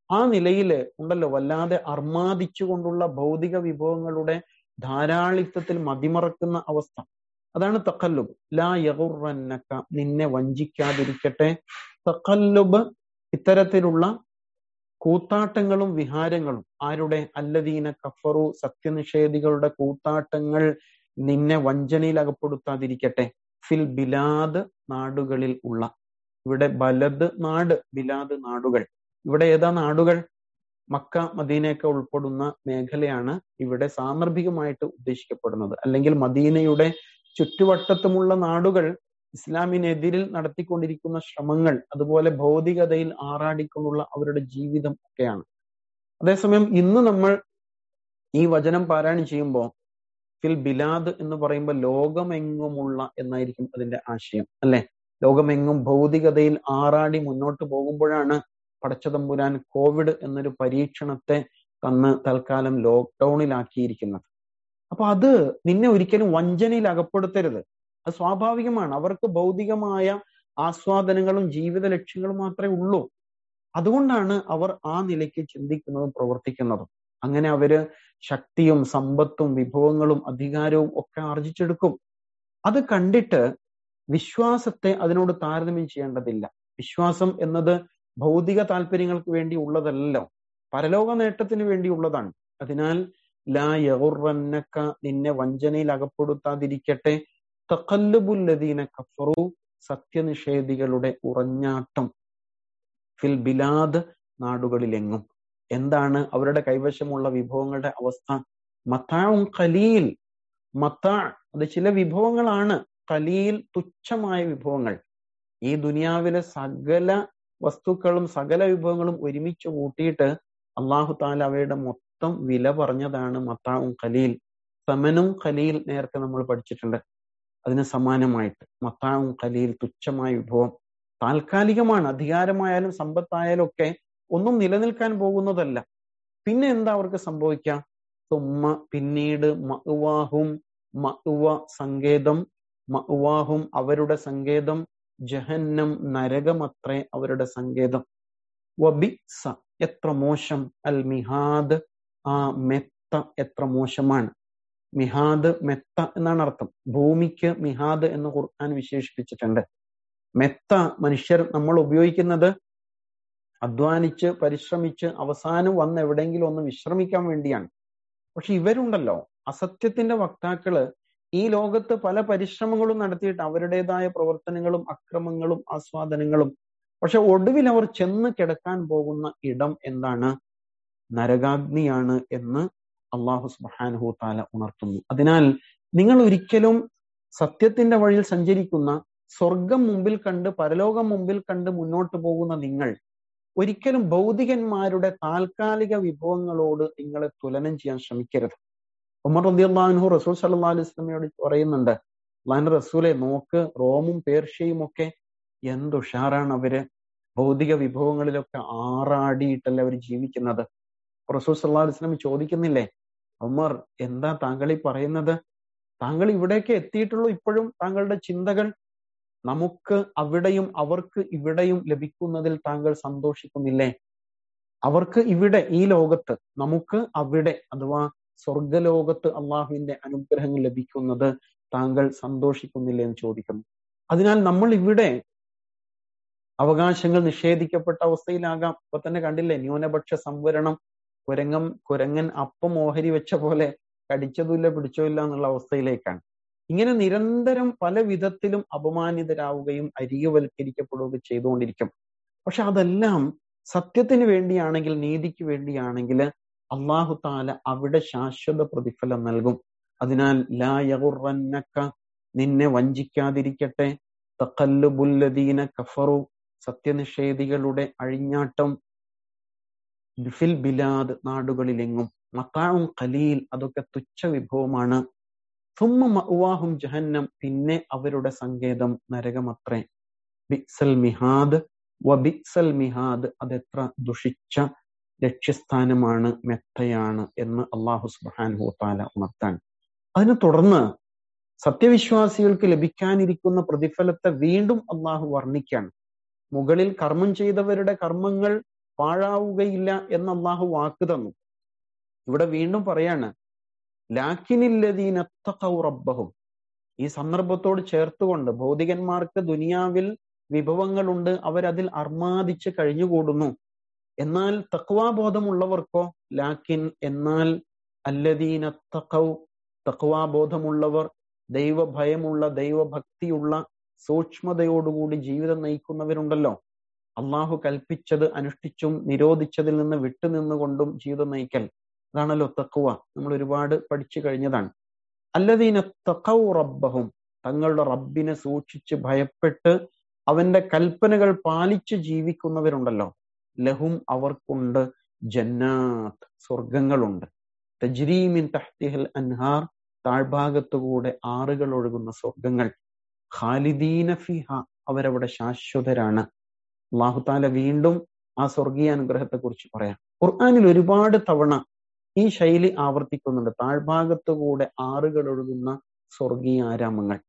ആ നിലയിൽ ഉണ്ടല്ലോ വല്ലാതെ അർമാദിച്ചുകൊണ്ടുള്ള ഭൗതിക വിഭവങ്ങളുടെ ധാരാളിത്തത്തിൽ മതിമറക്കുന്ന അവസ്ഥ അതാണ് തക്കല്ലുബ് ലാ യഹുറന്നക്ക നിന്നെ വഞ്ചിക്കാതിരിക്കട്ടെ തക്കല്ലുബ് ഇത്തരത്തിലുള്ള കൂത്താട്ടങ്ങളും വിഹാരങ്ങളും ആരുടെ അല്ലദീന കഫറു സത്യനിഷേധികളുടെ കൂത്താട്ടങ്ങൾ നിന്നെ വഞ്ചനയിൽ അകപ്പെടുത്താതിരിക്കട്ടെ ഫിൽ ബിലാദ് നാടുകളിൽ ഉള്ള ഇവിടെ ബലദ് നാട് ബിലാദ് നാടുകൾ ഇവിടെ ഏതാ നാടുകൾ മക്ക മദീനയൊക്കെ ഉൾപ്പെടുന്ന മേഖലയാണ് ഇവിടെ സാന്ദർഭികമായിട്ട് ഉദ്ദേശിക്കപ്പെടുന്നത് അല്ലെങ്കിൽ മദീനയുടെ ചുറ്റുവട്ടത്തുമുള്ള നാടുകൾ ഇസ്ലാമിനെതിരിൽ നടത്തിക്കൊണ്ടിരിക്കുന്ന ശ്രമങ്ങൾ അതുപോലെ ഭൗതികതയിൽ ആറാടിക്കൊണ്ടുള്ള അവരുടെ ജീവിതം ഒക്കെയാണ് അതേസമയം ഇന്ന് നമ്മൾ ഈ വചനം പാരായണം ചെയ്യുമ്പോൾ ഫിൽ ബിലാദ് എന്ന് പറയുമ്പോൾ ലോകമെങ്ങുമുള്ള എന്നായിരിക്കും അതിന്റെ ആശയം അല്ലെ ലോകമെങ്ങും ഭൗതികതയിൽ ആറാടി മുന്നോട്ട് പോകുമ്പോഴാണ് പടച്ചതമ്പുരാൻ കോവിഡ് എന്നൊരു പരീക്ഷണത്തെ തന്ന് തൽക്കാലം ലോക്ക്ഡൌണിലാക്കിയിരിക്കുന്നത് അപ്പൊ അത് നിന്നെ ഒരിക്കലും വഞ്ചനയിൽ അകപ്പെടുത്തരുത് അത് സ്വാഭാവികമാണ് അവർക്ക് ഭൗതികമായ ആസ്വാദനങ്ങളും ജീവിത ലക്ഷ്യങ്ങളും മാത്രമേ ഉള്ളൂ അതുകൊണ്ടാണ് അവർ ആ നിലയ്ക്ക് ചിന്തിക്കുന്നതും പ്രവർത്തിക്കുന്നതും അങ്ങനെ അവര് ശക്തിയും സമ്പത്തും വിഭവങ്ങളും അധികാരവും ഒക്കെ ആർജിച്ചെടുക്കും അത് കണ്ടിട്ട് വിശ്വാസത്തെ അതിനോട് താരതമ്യം ചെയ്യേണ്ടതില്ല വിശ്വാസം എന്നത് ഭൗതിക താല്പര്യങ്ങൾക്ക് വേണ്ടി ഉള്ളതല്ലോ പരലോക നേട്ടത്തിന് വേണ്ടിയുള്ളതാണ് അതിനാൽ ലാ യഹുറന്നക്ക നിന്നെ വഞ്ചനയിൽ അകപ്പെടുത്താതിരിക്കട്ടെ തക്കല്ലുബുല്ലദീന കഫറു സത്യനിഷേധികളുടെ ഉറഞ്ഞാട്ടം ഫിൽ ബിലാദ് നാടുകളിലെങ്ങും എന്താണ് അവരുടെ കൈവശമുള്ള വിഭവങ്ങളുടെ അവസ്ഥ മത്താവും കലീൽ മത്താ അത് ചില വിഭവങ്ങളാണ് കലീൽ തുച്ഛമായ വിഭവങ്ങൾ ഈ ദുനിയാവിലെ സകല വസ്തുക്കളും സകല വിഭവങ്ങളും ഒരുമിച്ച് കൂട്ടിയിട്ട് അള്ളാഹു താല അവയുടെ മൊത്തം വില പറഞ്ഞതാണ് മത്താവും കലീൽ സമനും ഖലീൽ നേരത്തെ നമ്മൾ പഠിച്ചിട്ടുണ്ട് അതിന് സമാനമായിട്ട് മത്താവും ഖലീൽ തുച്ഛമായ വിഭവം താൽക്കാലികമാണ് അധികാരമായാലും സമ്പത്തായാലും ഒക്കെ ഒന്നും നിലനിൽക്കാൻ പോകുന്നതല്ല പിന്നെ എന്താ അവർക്ക് സംഭവിക്കാം തുമ്മ പിന്നീട് മഅ്വാഹും മഅ്വ സങ്കേതം മഅ്വാഹും അവരുടെ സങ്കേതം ജഹന്നം നരകമത്രേ അവരുടെ സങ്കേതം വബിസ എത്ര മോശം അൽ മിഹാദ് ആ മെത്ത എത്ര മോശമാണ് മിഹാദ് മെത്ത എന്നാണ് അർത്ഥം ഭൂമിക്ക് മിഹാദ് എന്ന് ഖുർആൻ വിശേഷിപ്പിച്ചിട്ടുണ്ട് മെത്ത മനുഷ്യർ നമ്മൾ ഉപയോഗിക്കുന്നത് അധ്വാനിച്ച് പരിശ്രമിച്ച് അവസാനം വന്ന് എവിടെയെങ്കിലും ഒന്ന് വിശ്രമിക്കാൻ വേണ്ടിയാണ് പക്ഷെ ഇവരുണ്ടല്ലോ അസത്യത്തിന്റെ വക്താക്കള് ഈ ലോകത്ത് പല പരിശ്രമങ്ങളും നടത്തിയിട്ട് അവരുടേതായ പ്രവർത്തനങ്ങളും അക്രമങ്ങളും ആസ്വാദനങ്ങളും പക്ഷെ ഒടുവിൽ അവർ ചെന്ന് കിടക്കാൻ പോകുന്ന ഇടം എന്താണ് നരകാഗ്നിയാണ് എന്ന് അള്ളാഹു സുബാനുഹു താല ഉണർത്തുന്നു അതിനാൽ നിങ്ങൾ ഒരിക്കലും സത്യത്തിന്റെ വഴിയിൽ സഞ്ചരിക്കുന്ന സ്വർഗം മുമ്പിൽ കണ്ട് പരലോകം മുമ്പിൽ കണ്ട് മുന്നോട്ട് പോകുന്ന നിങ്ങൾ ഒരിക്കലും ഭൗതികന്മാരുടെ താൽക്കാലിക വിഭവങ്ങളോട് നിങ്ങളെ തുലനം ചെയ്യാൻ ശ്രമിക്കരുത് ഉമർ റബി അള്ളാഹുഹു റസൂൽ സല്ലാ അലൈഹി സ്വലമയോട് പറയുന്നുണ്ട് അള്ളാഹു റസൂലെ നോക്ക് റോമും പേർഷ്യയും ഒക്കെ എന്ത് ഉഷാറാണ് അവര് ഭൗതിക വിഭവങ്ങളിലൊക്കെ ആറാടിയിട്ടല്ലേ അവർ ജീവിക്കുന്നത് റസൂൽ സല്ലാ അലൈഹി സ്വലം ചോദിക്കുന്നില്ലേ ഉമർ എന്താ താങ്കൾ ഈ പറയുന്നത് താങ്കൾ ഇവിടേക്ക് എത്തിയിട്ടുള്ളൂ ഇപ്പോഴും താങ്കളുടെ ചിന്തകൾ നമുക്ക് അവിടെയും അവർക്ക് ഇവിടെയും ലഭിക്കുന്നതിൽ താങ്കൾ സന്തോഷിക്കുന്നില്ലേ അവർക്ക് ഇവിടെ ഈ ലോകത്ത് നമുക്ക് അവിടെ അഥവാ സ്വർഗലോകത്ത് അള്ളാഹുവിന്റെ അനുഗ്രഹങ്ങൾ ലഭിക്കുന്നത് താങ്കൾ സന്തോഷിക്കുന്നില്ലേ എന്ന് ചോദിക്കുന്നു അതിനാൽ നമ്മൾ ഇവിടെ അവകാശങ്ങൾ നിഷേധിക്കപ്പെട്ട അവസ്ഥയിലാകാം ഇപ്പൊ തന്നെ കണ്ടില്ലേ ന്യൂനപക്ഷ സംവരണം കുരങ്ങം കുരങ്ങൻ അപ്പം ഓഹരി വെച്ച പോലെ കടിച്ചതുമില്ല പിടിച്ചതുമില്ല എന്നുള്ള അവസ്ഥയിലേക്കാണ് ഇങ്ങനെ നിരന്തരം പല വിധത്തിലും അപമാനിതരാവുകയും അരികവൽക്കരിക്കപ്പെടുകയും ചെയ്തുകൊണ്ടിരിക്കും പക്ഷെ അതെല്ലാം സത്യത്തിന് വേണ്ടിയാണെങ്കിൽ നീതിക്ക് വേണ്ടിയാണെങ്കിൽ അള്ളാഹു താല അവിടെ ശാശ്വത പ്രതിഫലം നൽകും അതിനാൽ ലാ യഹുറന്നക്ക നിന്നെ വഞ്ചിക്കാതിരിക്കട്ടെ തക്കല്ലുബുല്ലദീന കഫറു സത്യനിഷേധികളുടെ അഴിഞ്ഞാട്ടം ബിഫിൽ ബിലാദ് നാടുകളിലെങ്ങും മത്താവും ഖലീൽ അതൊക്കെ തുച്ഛ വിഭവമാണ് സുമ്മ മഅ്വാഹും ജഹന്നം പിന്നെ അവരുടെ സങ്കേതം നരകമത്രേ ബിക്സൽ മിഹാദ് വ ബിക്സൽ മിഹാദ് അതെത്ര ദുഷിച്ച ലക്ഷ്യസ്ഥാനമാണ് മെത്തയാണ് എന്ന് അള്ളാഹു സുബാൻഹു താല ഉണർത്താൻ അതിനെ തുടർന്ന് സത്യവിശ്വാസികൾക്ക് ലഭിക്കാനിരിക്കുന്ന പ്രതിഫലത്തെ വീണ്ടും അള്ളാഹു വർണ്ണിക്കാണ് മുകളിൽ കർമ്മം ചെയ്തവരുടെ കർമ്മങ്ങൾ പാഴാവുകയില്ല എന്ന് അള്ളാഹു വാക്ക് തന്നു ഇവിടെ വീണ്ടും പറയാണ് ലാക്കിനില്ലദീന റബ്ബഹും ഈ സന്ദർഭത്തോട് ചേർത്തുകൊണ്ട് ഭൗതികന്മാർക്ക് ദുനിയാവിൽ വിഭവങ്ങളുണ്ട് അവരതിൽ അർമാദിച്ച് കഴിഞ്ഞുകൂടുന്നു എന്നാൽ തക്വാബോധമുള്ളവർക്കോ ലാക്കിൻ എന്നാൽ അല്ലദീന തക്കൗ തക്വാബോധമുള്ളവർ ദൈവഭയമുള്ള ദൈവഭക്തിയുള്ള സൂക്ഷ്മതയോടുകൂടി ജീവിതം നയിക്കുന്നവരുണ്ടല്ലോ അള്ളാഹു കൽപ്പിച്ചത് അനുഷ്ഠിച്ചും നിരോധിച്ചതിൽ നിന്ന് വിട്ടുനിന്നുകൊണ്ടും ജീവിതം നയിക്കൽ അതാണല്ലോ തക്കുവ നമ്മൾ ഒരുപാട് പഠിച്ചു കഴിഞ്ഞതാണ് അല്ലദീന തക്കൗ റബ്ബഹും തങ്ങളുടെ റബ്ബിനെ സൂക്ഷിച്ച് ഭയപ്പെട്ട് അവന്റെ കൽപ്പനകൾ പാലിച്ച് ജീവിക്കുന്നവരുണ്ടല്ലോ ലഹും അവർക്കുണ്ട് ജന്നാത്ത് സ്വർഗങ്ങളുണ്ട് തജ്രീമിൻ തഹ്തിഹൽ അൻഹാർ താഴ്ഭാഗത്തുകൂടെ ആറുകൾ ഒഴുകുന്ന സ്വർഗങ്ങൾ ഖാലിദീന ഫിഹ അവരവിടെ ശാശ്വതരാണ് അള്ളാഹുതാല വീണ്ടും ആ സ്വർഗീയ അനുഗ്രഹത്തെ കുറിച്ച് പറയാം ഖുർആാനിൽ ഒരുപാട് തവണ ഈ ശൈലി ആവർത്തിക്കുന്നുണ്ട് താഴ്ഭാഗത്തുകൂടെ ആറുകൾ ഒഴുകുന്ന സ്വർഗീയ ആരാമങ്ങൾ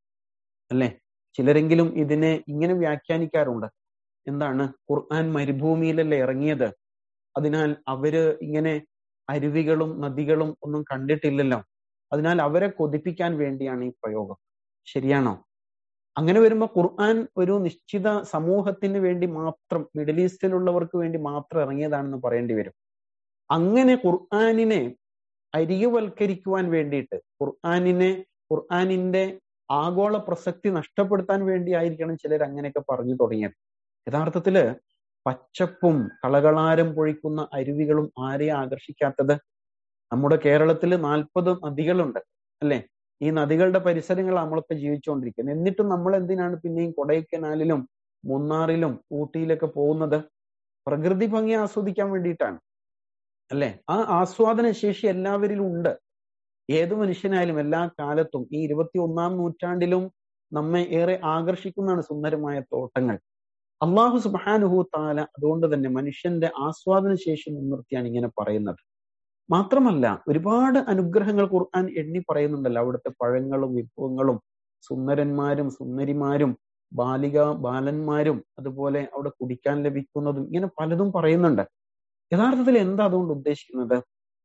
അല്ലെ ചിലരെങ്കിലും ഇതിനെ ഇങ്ങനെ വ്യാഖ്യാനിക്കാറുണ്ട് എന്താണ് ഖുർആൻ മരുഭൂമിയിലല്ലേ ഇറങ്ങിയത് അതിനാൽ അവര് ഇങ്ങനെ അരുവികളും നദികളും ഒന്നും കണ്ടിട്ടില്ലല്ലോ അതിനാൽ അവരെ കൊതിപ്പിക്കാൻ വേണ്ടിയാണ് ഈ പ്രയോഗം ശരിയാണോ അങ്ങനെ വരുമ്പോൾ ഖുർആൻ ഒരു നിശ്ചിത സമൂഹത്തിന് വേണ്ടി മാത്രം മിഡിൽ ഈസ്റ്റിലുള്ളവർക്ക് വേണ്ടി മാത്രം ഇറങ്ങിയതാണെന്ന് പറയേണ്ടി വരും അങ്ങനെ ഖുർആാനിനെ അരികുവൽക്കരിക്കുവാൻ വേണ്ടിയിട്ട് ഖുർആാനിനെ ഖുർആാനിന്റെ ആഗോള പ്രസക്തി നഷ്ടപ്പെടുത്താൻ വേണ്ടി ആയിരിക്കണം ചിലർ അങ്ങനെയൊക്കെ പറഞ്ഞു തുടങ്ങിയത് യഥാർത്ഥത്തില് പച്ചപ്പും കളകളാരം പൊഴിക്കുന്ന അരുവികളും ആരെയും ആകർഷിക്കാത്തത് നമ്മുടെ കേരളത്തിൽ നാൽപ്പത് നദികളുണ്ട് അല്ലെ ഈ നദികളുടെ പരിസരങ്ങൾ നമ്മളൊക്കെ ജീവിച്ചുകൊണ്ടിരിക്കുന്നത് എന്നിട്ടും നമ്മൾ എന്തിനാണ് പിന്നെയും കൊടൈക്കനാലിലും മൂന്നാറിലും ഊട്ടിയിലൊക്കെ പോകുന്നത് പ്രകൃതി ഭംഗി ആസ്വദിക്കാൻ വേണ്ടിയിട്ടാണ് അല്ലെ ആ ആസ്വാദന ശേഷി എല്ലാവരിലും ഉണ്ട് ഏത് മനുഷ്യനായാലും എല്ലാ കാലത്തും ഈ ഇരുപത്തി ഒന്നാം നൂറ്റാണ്ടിലും നമ്മെ ഏറെ ആകർഷിക്കുന്നതാണ് സുന്ദരമായ തോട്ടങ്ങൾ അള്ളാഹു സുബാനുഹു താല അതുകൊണ്ട് തന്നെ മനുഷ്യന്റെ ആസ്വാദന ശേഷി മുൻനിർത്തിയാണ് ഇങ്ങനെ പറയുന്നത് മാത്രമല്ല ഒരുപാട് അനുഗ്രഹങ്ങൾ ഖുർആൻ എണ്ണി പറയുന്നുണ്ടല്ലോ അവിടുത്തെ പഴങ്ങളും വിഭവങ്ങളും സുന്ദരന്മാരും സുന്ദരിമാരും ബാലിക ബാലന്മാരും അതുപോലെ അവിടെ കുടിക്കാൻ ലഭിക്കുന്നതും ഇങ്ങനെ പലതും പറയുന്നുണ്ട് യഥാർത്ഥത്തിൽ എന്താ അതുകൊണ്ട് ഉദ്ദേശിക്കുന്നത്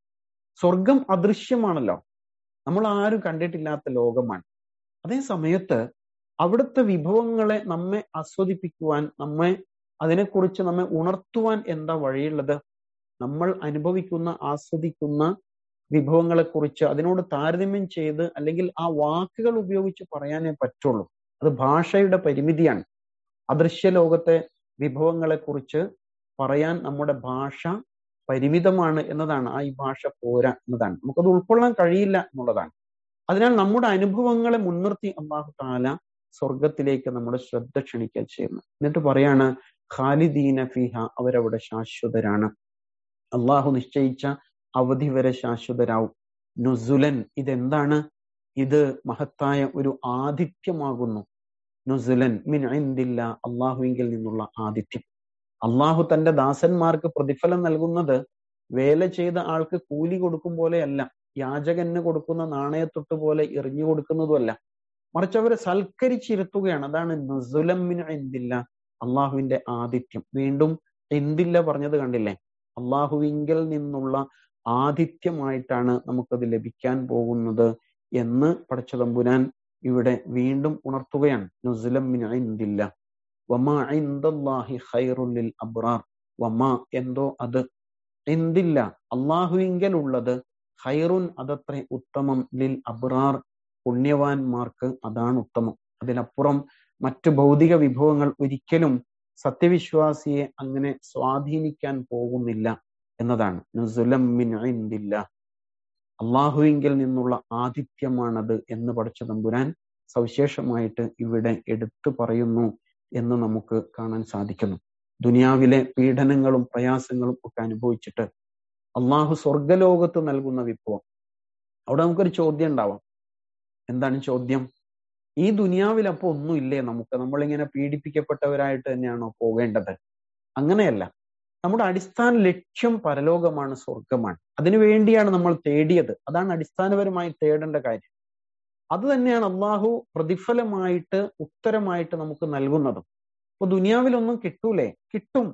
സ്വർഗം അദൃശ്യമാണല്ലോ നമ്മൾ ആരും കണ്ടിട്ടില്ലാത്ത ലോകമാണ് അതേ സമയത്ത് അവിടുത്തെ വിഭവങ്ങളെ നമ്മെ ആസ്വദിപ്പിക്കുവാൻ നമ്മെ അതിനെക്കുറിച്ച് നമ്മെ ഉണർത്തുവാൻ എന്താ വഴിയുള്ളത് നമ്മൾ അനുഭവിക്കുന്ന ആസ്വദിക്കുന്ന വിഭവങ്ങളെക്കുറിച്ച് അതിനോട് താരതമ്യം ചെയ്ത് അല്ലെങ്കിൽ ആ വാക്കുകൾ ഉപയോഗിച്ച് പറയാനേ പറ്റുള്ളൂ അത് ഭാഷയുടെ പരിമിതിയാണ് അദൃശ്യ ലോകത്തെ വിഭവങ്ങളെക്കുറിച്ച് പറയാൻ നമ്മുടെ ഭാഷ പരിമിതമാണ് എന്നതാണ് ആ ഈ ഭാഷ പോരാ എന്നതാണ് നമുക്കത് ഉൾക്കൊള്ളാൻ കഴിയില്ല എന്നുള്ളതാണ് അതിനാൽ നമ്മുടെ അനുഭവങ്ങളെ മുൻനിർത്തി അള്ളാഹു താല സ്വർഗത്തിലേക്ക് നമ്മുടെ ശ്രദ്ധ ക്ഷണിക്കാൻ ചെയ്യുന്നു എന്നിട്ട് പറയാണ് ഖാലിദീന ഫിഹ അവരവിടെ ശാശ്വതരാണ് അള്ളാഹു നിശ്ചയിച്ച അവധി വരെ ശാശ്വതരാവും നുസുലൻ ഇതെന്താണ് ഇത് മഹത്തായ ഒരു ആതിഥ്യമാകുന്നു നുസുലൻ മിൻ ഇന്ദില്ല അള്ളാഹുവിങ്കിൽ നിന്നുള്ള ആതിഥ്യം അള്ളാഹു തന്റെ ദാസന്മാർക്ക് പ്രതിഫലം നൽകുന്നത് വേല ചെയ്ത ആൾക്ക് കൂലി കൊടുക്കും പോലെയല്ല യാചകന് കൊടുക്കുന്ന നാണയത്തൊട്ട് പോലെ എറിഞ്ഞു കൊടുക്കുന്നതുമല്ല മറിച്ച് അവരെ സൽക്കരിച്ചിരുത്തുകയാണ് അതാണ് നുസുലമിൻ എന്തില്ല അള്ളാഹുവിന്റെ ആതിഥ്യം വീണ്ടും എന്തില്ല പറഞ്ഞത് കണ്ടില്ലേ അള്ളാഹുവിങ്കിൽ നിന്നുള്ള ആതിഥ്യമായിട്ടാണ് നമുക്കത് ലഭിക്കാൻ പോകുന്നത് എന്ന് പടച്ചതമ്പുരാൻ ഇവിടെ വീണ്ടും ഉണർത്തുകയാണ് നുസുലമിൻ എന്തില്ല വമാ ഇന്ദല്ലാഹി ഖൈറുല്ലിൽ അബ്റാർ വമാ എന്തോ അത് എന്തില്ല അള്ളാഹുവിങ്കൽ ഉള്ളത് ഖൈറുൻ അതത്ര ഉത്തമം ലിൽ അബ്റാർ പുണ്യവാന്മാർക്ക് അതാണ് ഉത്തമം അതിനപ്പുറം മറ്റു ഭൗതിക വിഭവങ്ങൾ ഒരിക്കലും സത്യവിശ്വാസിയെ അങ്ങനെ സ്വാധീനിക്കാൻ പോകുന്നില്ല എന്നതാണ് നുസുലം മിൻ ഇന്ദില്ല അള്ളാഹുവിങ്കിൽ നിന്നുള്ള ആതിഥ്യമാണത് എന്ന് പഠിച്ച തമ്പുരാൻ സവിശേഷമായിട്ട് ഇവിടെ എടുത്തു പറയുന്നു എന്ന് നമുക്ക് കാണാൻ സാധിക്കുന്നു ദുനിയാവിലെ പീഡനങ്ങളും പ്രയാസങ്ങളും ഒക്കെ അനുഭവിച്ചിട്ട് അള്ളാഹു സ്വർഗലോകത്ത് നൽകുന്ന വിഭവം അവിടെ നമുക്കൊരു ചോദ്യം ഉണ്ടാവാം എന്താണ് ചോദ്യം ഈ ദുനിയാവിൽ അപ്പൊ ഒന്നുമില്ലേ നമുക്ക് നമ്മളിങ്ങനെ പീഡിപ്പിക്കപ്പെട്ടവരായിട്ട് തന്നെയാണോ പോകേണ്ടത് അങ്ങനെയല്ല നമ്മുടെ അടിസ്ഥാന ലക്ഷ്യം പരലോകമാണ് സ്വർഗമാണ് അതിനു വേണ്ടിയാണ് നമ്മൾ തേടിയത് അതാണ് അടിസ്ഥാനപരമായി തേടേണ്ട കാര്യം അത് തന്നെയാണ് അള്ളാഹു പ്രതിഫലമായിട്ട് ഉത്തരമായിട്ട് നമുക്ക് നൽകുന്നതും അപ്പൊ ദുനിയാവിലൊന്നും കിട്ടൂലേ കിട്ടും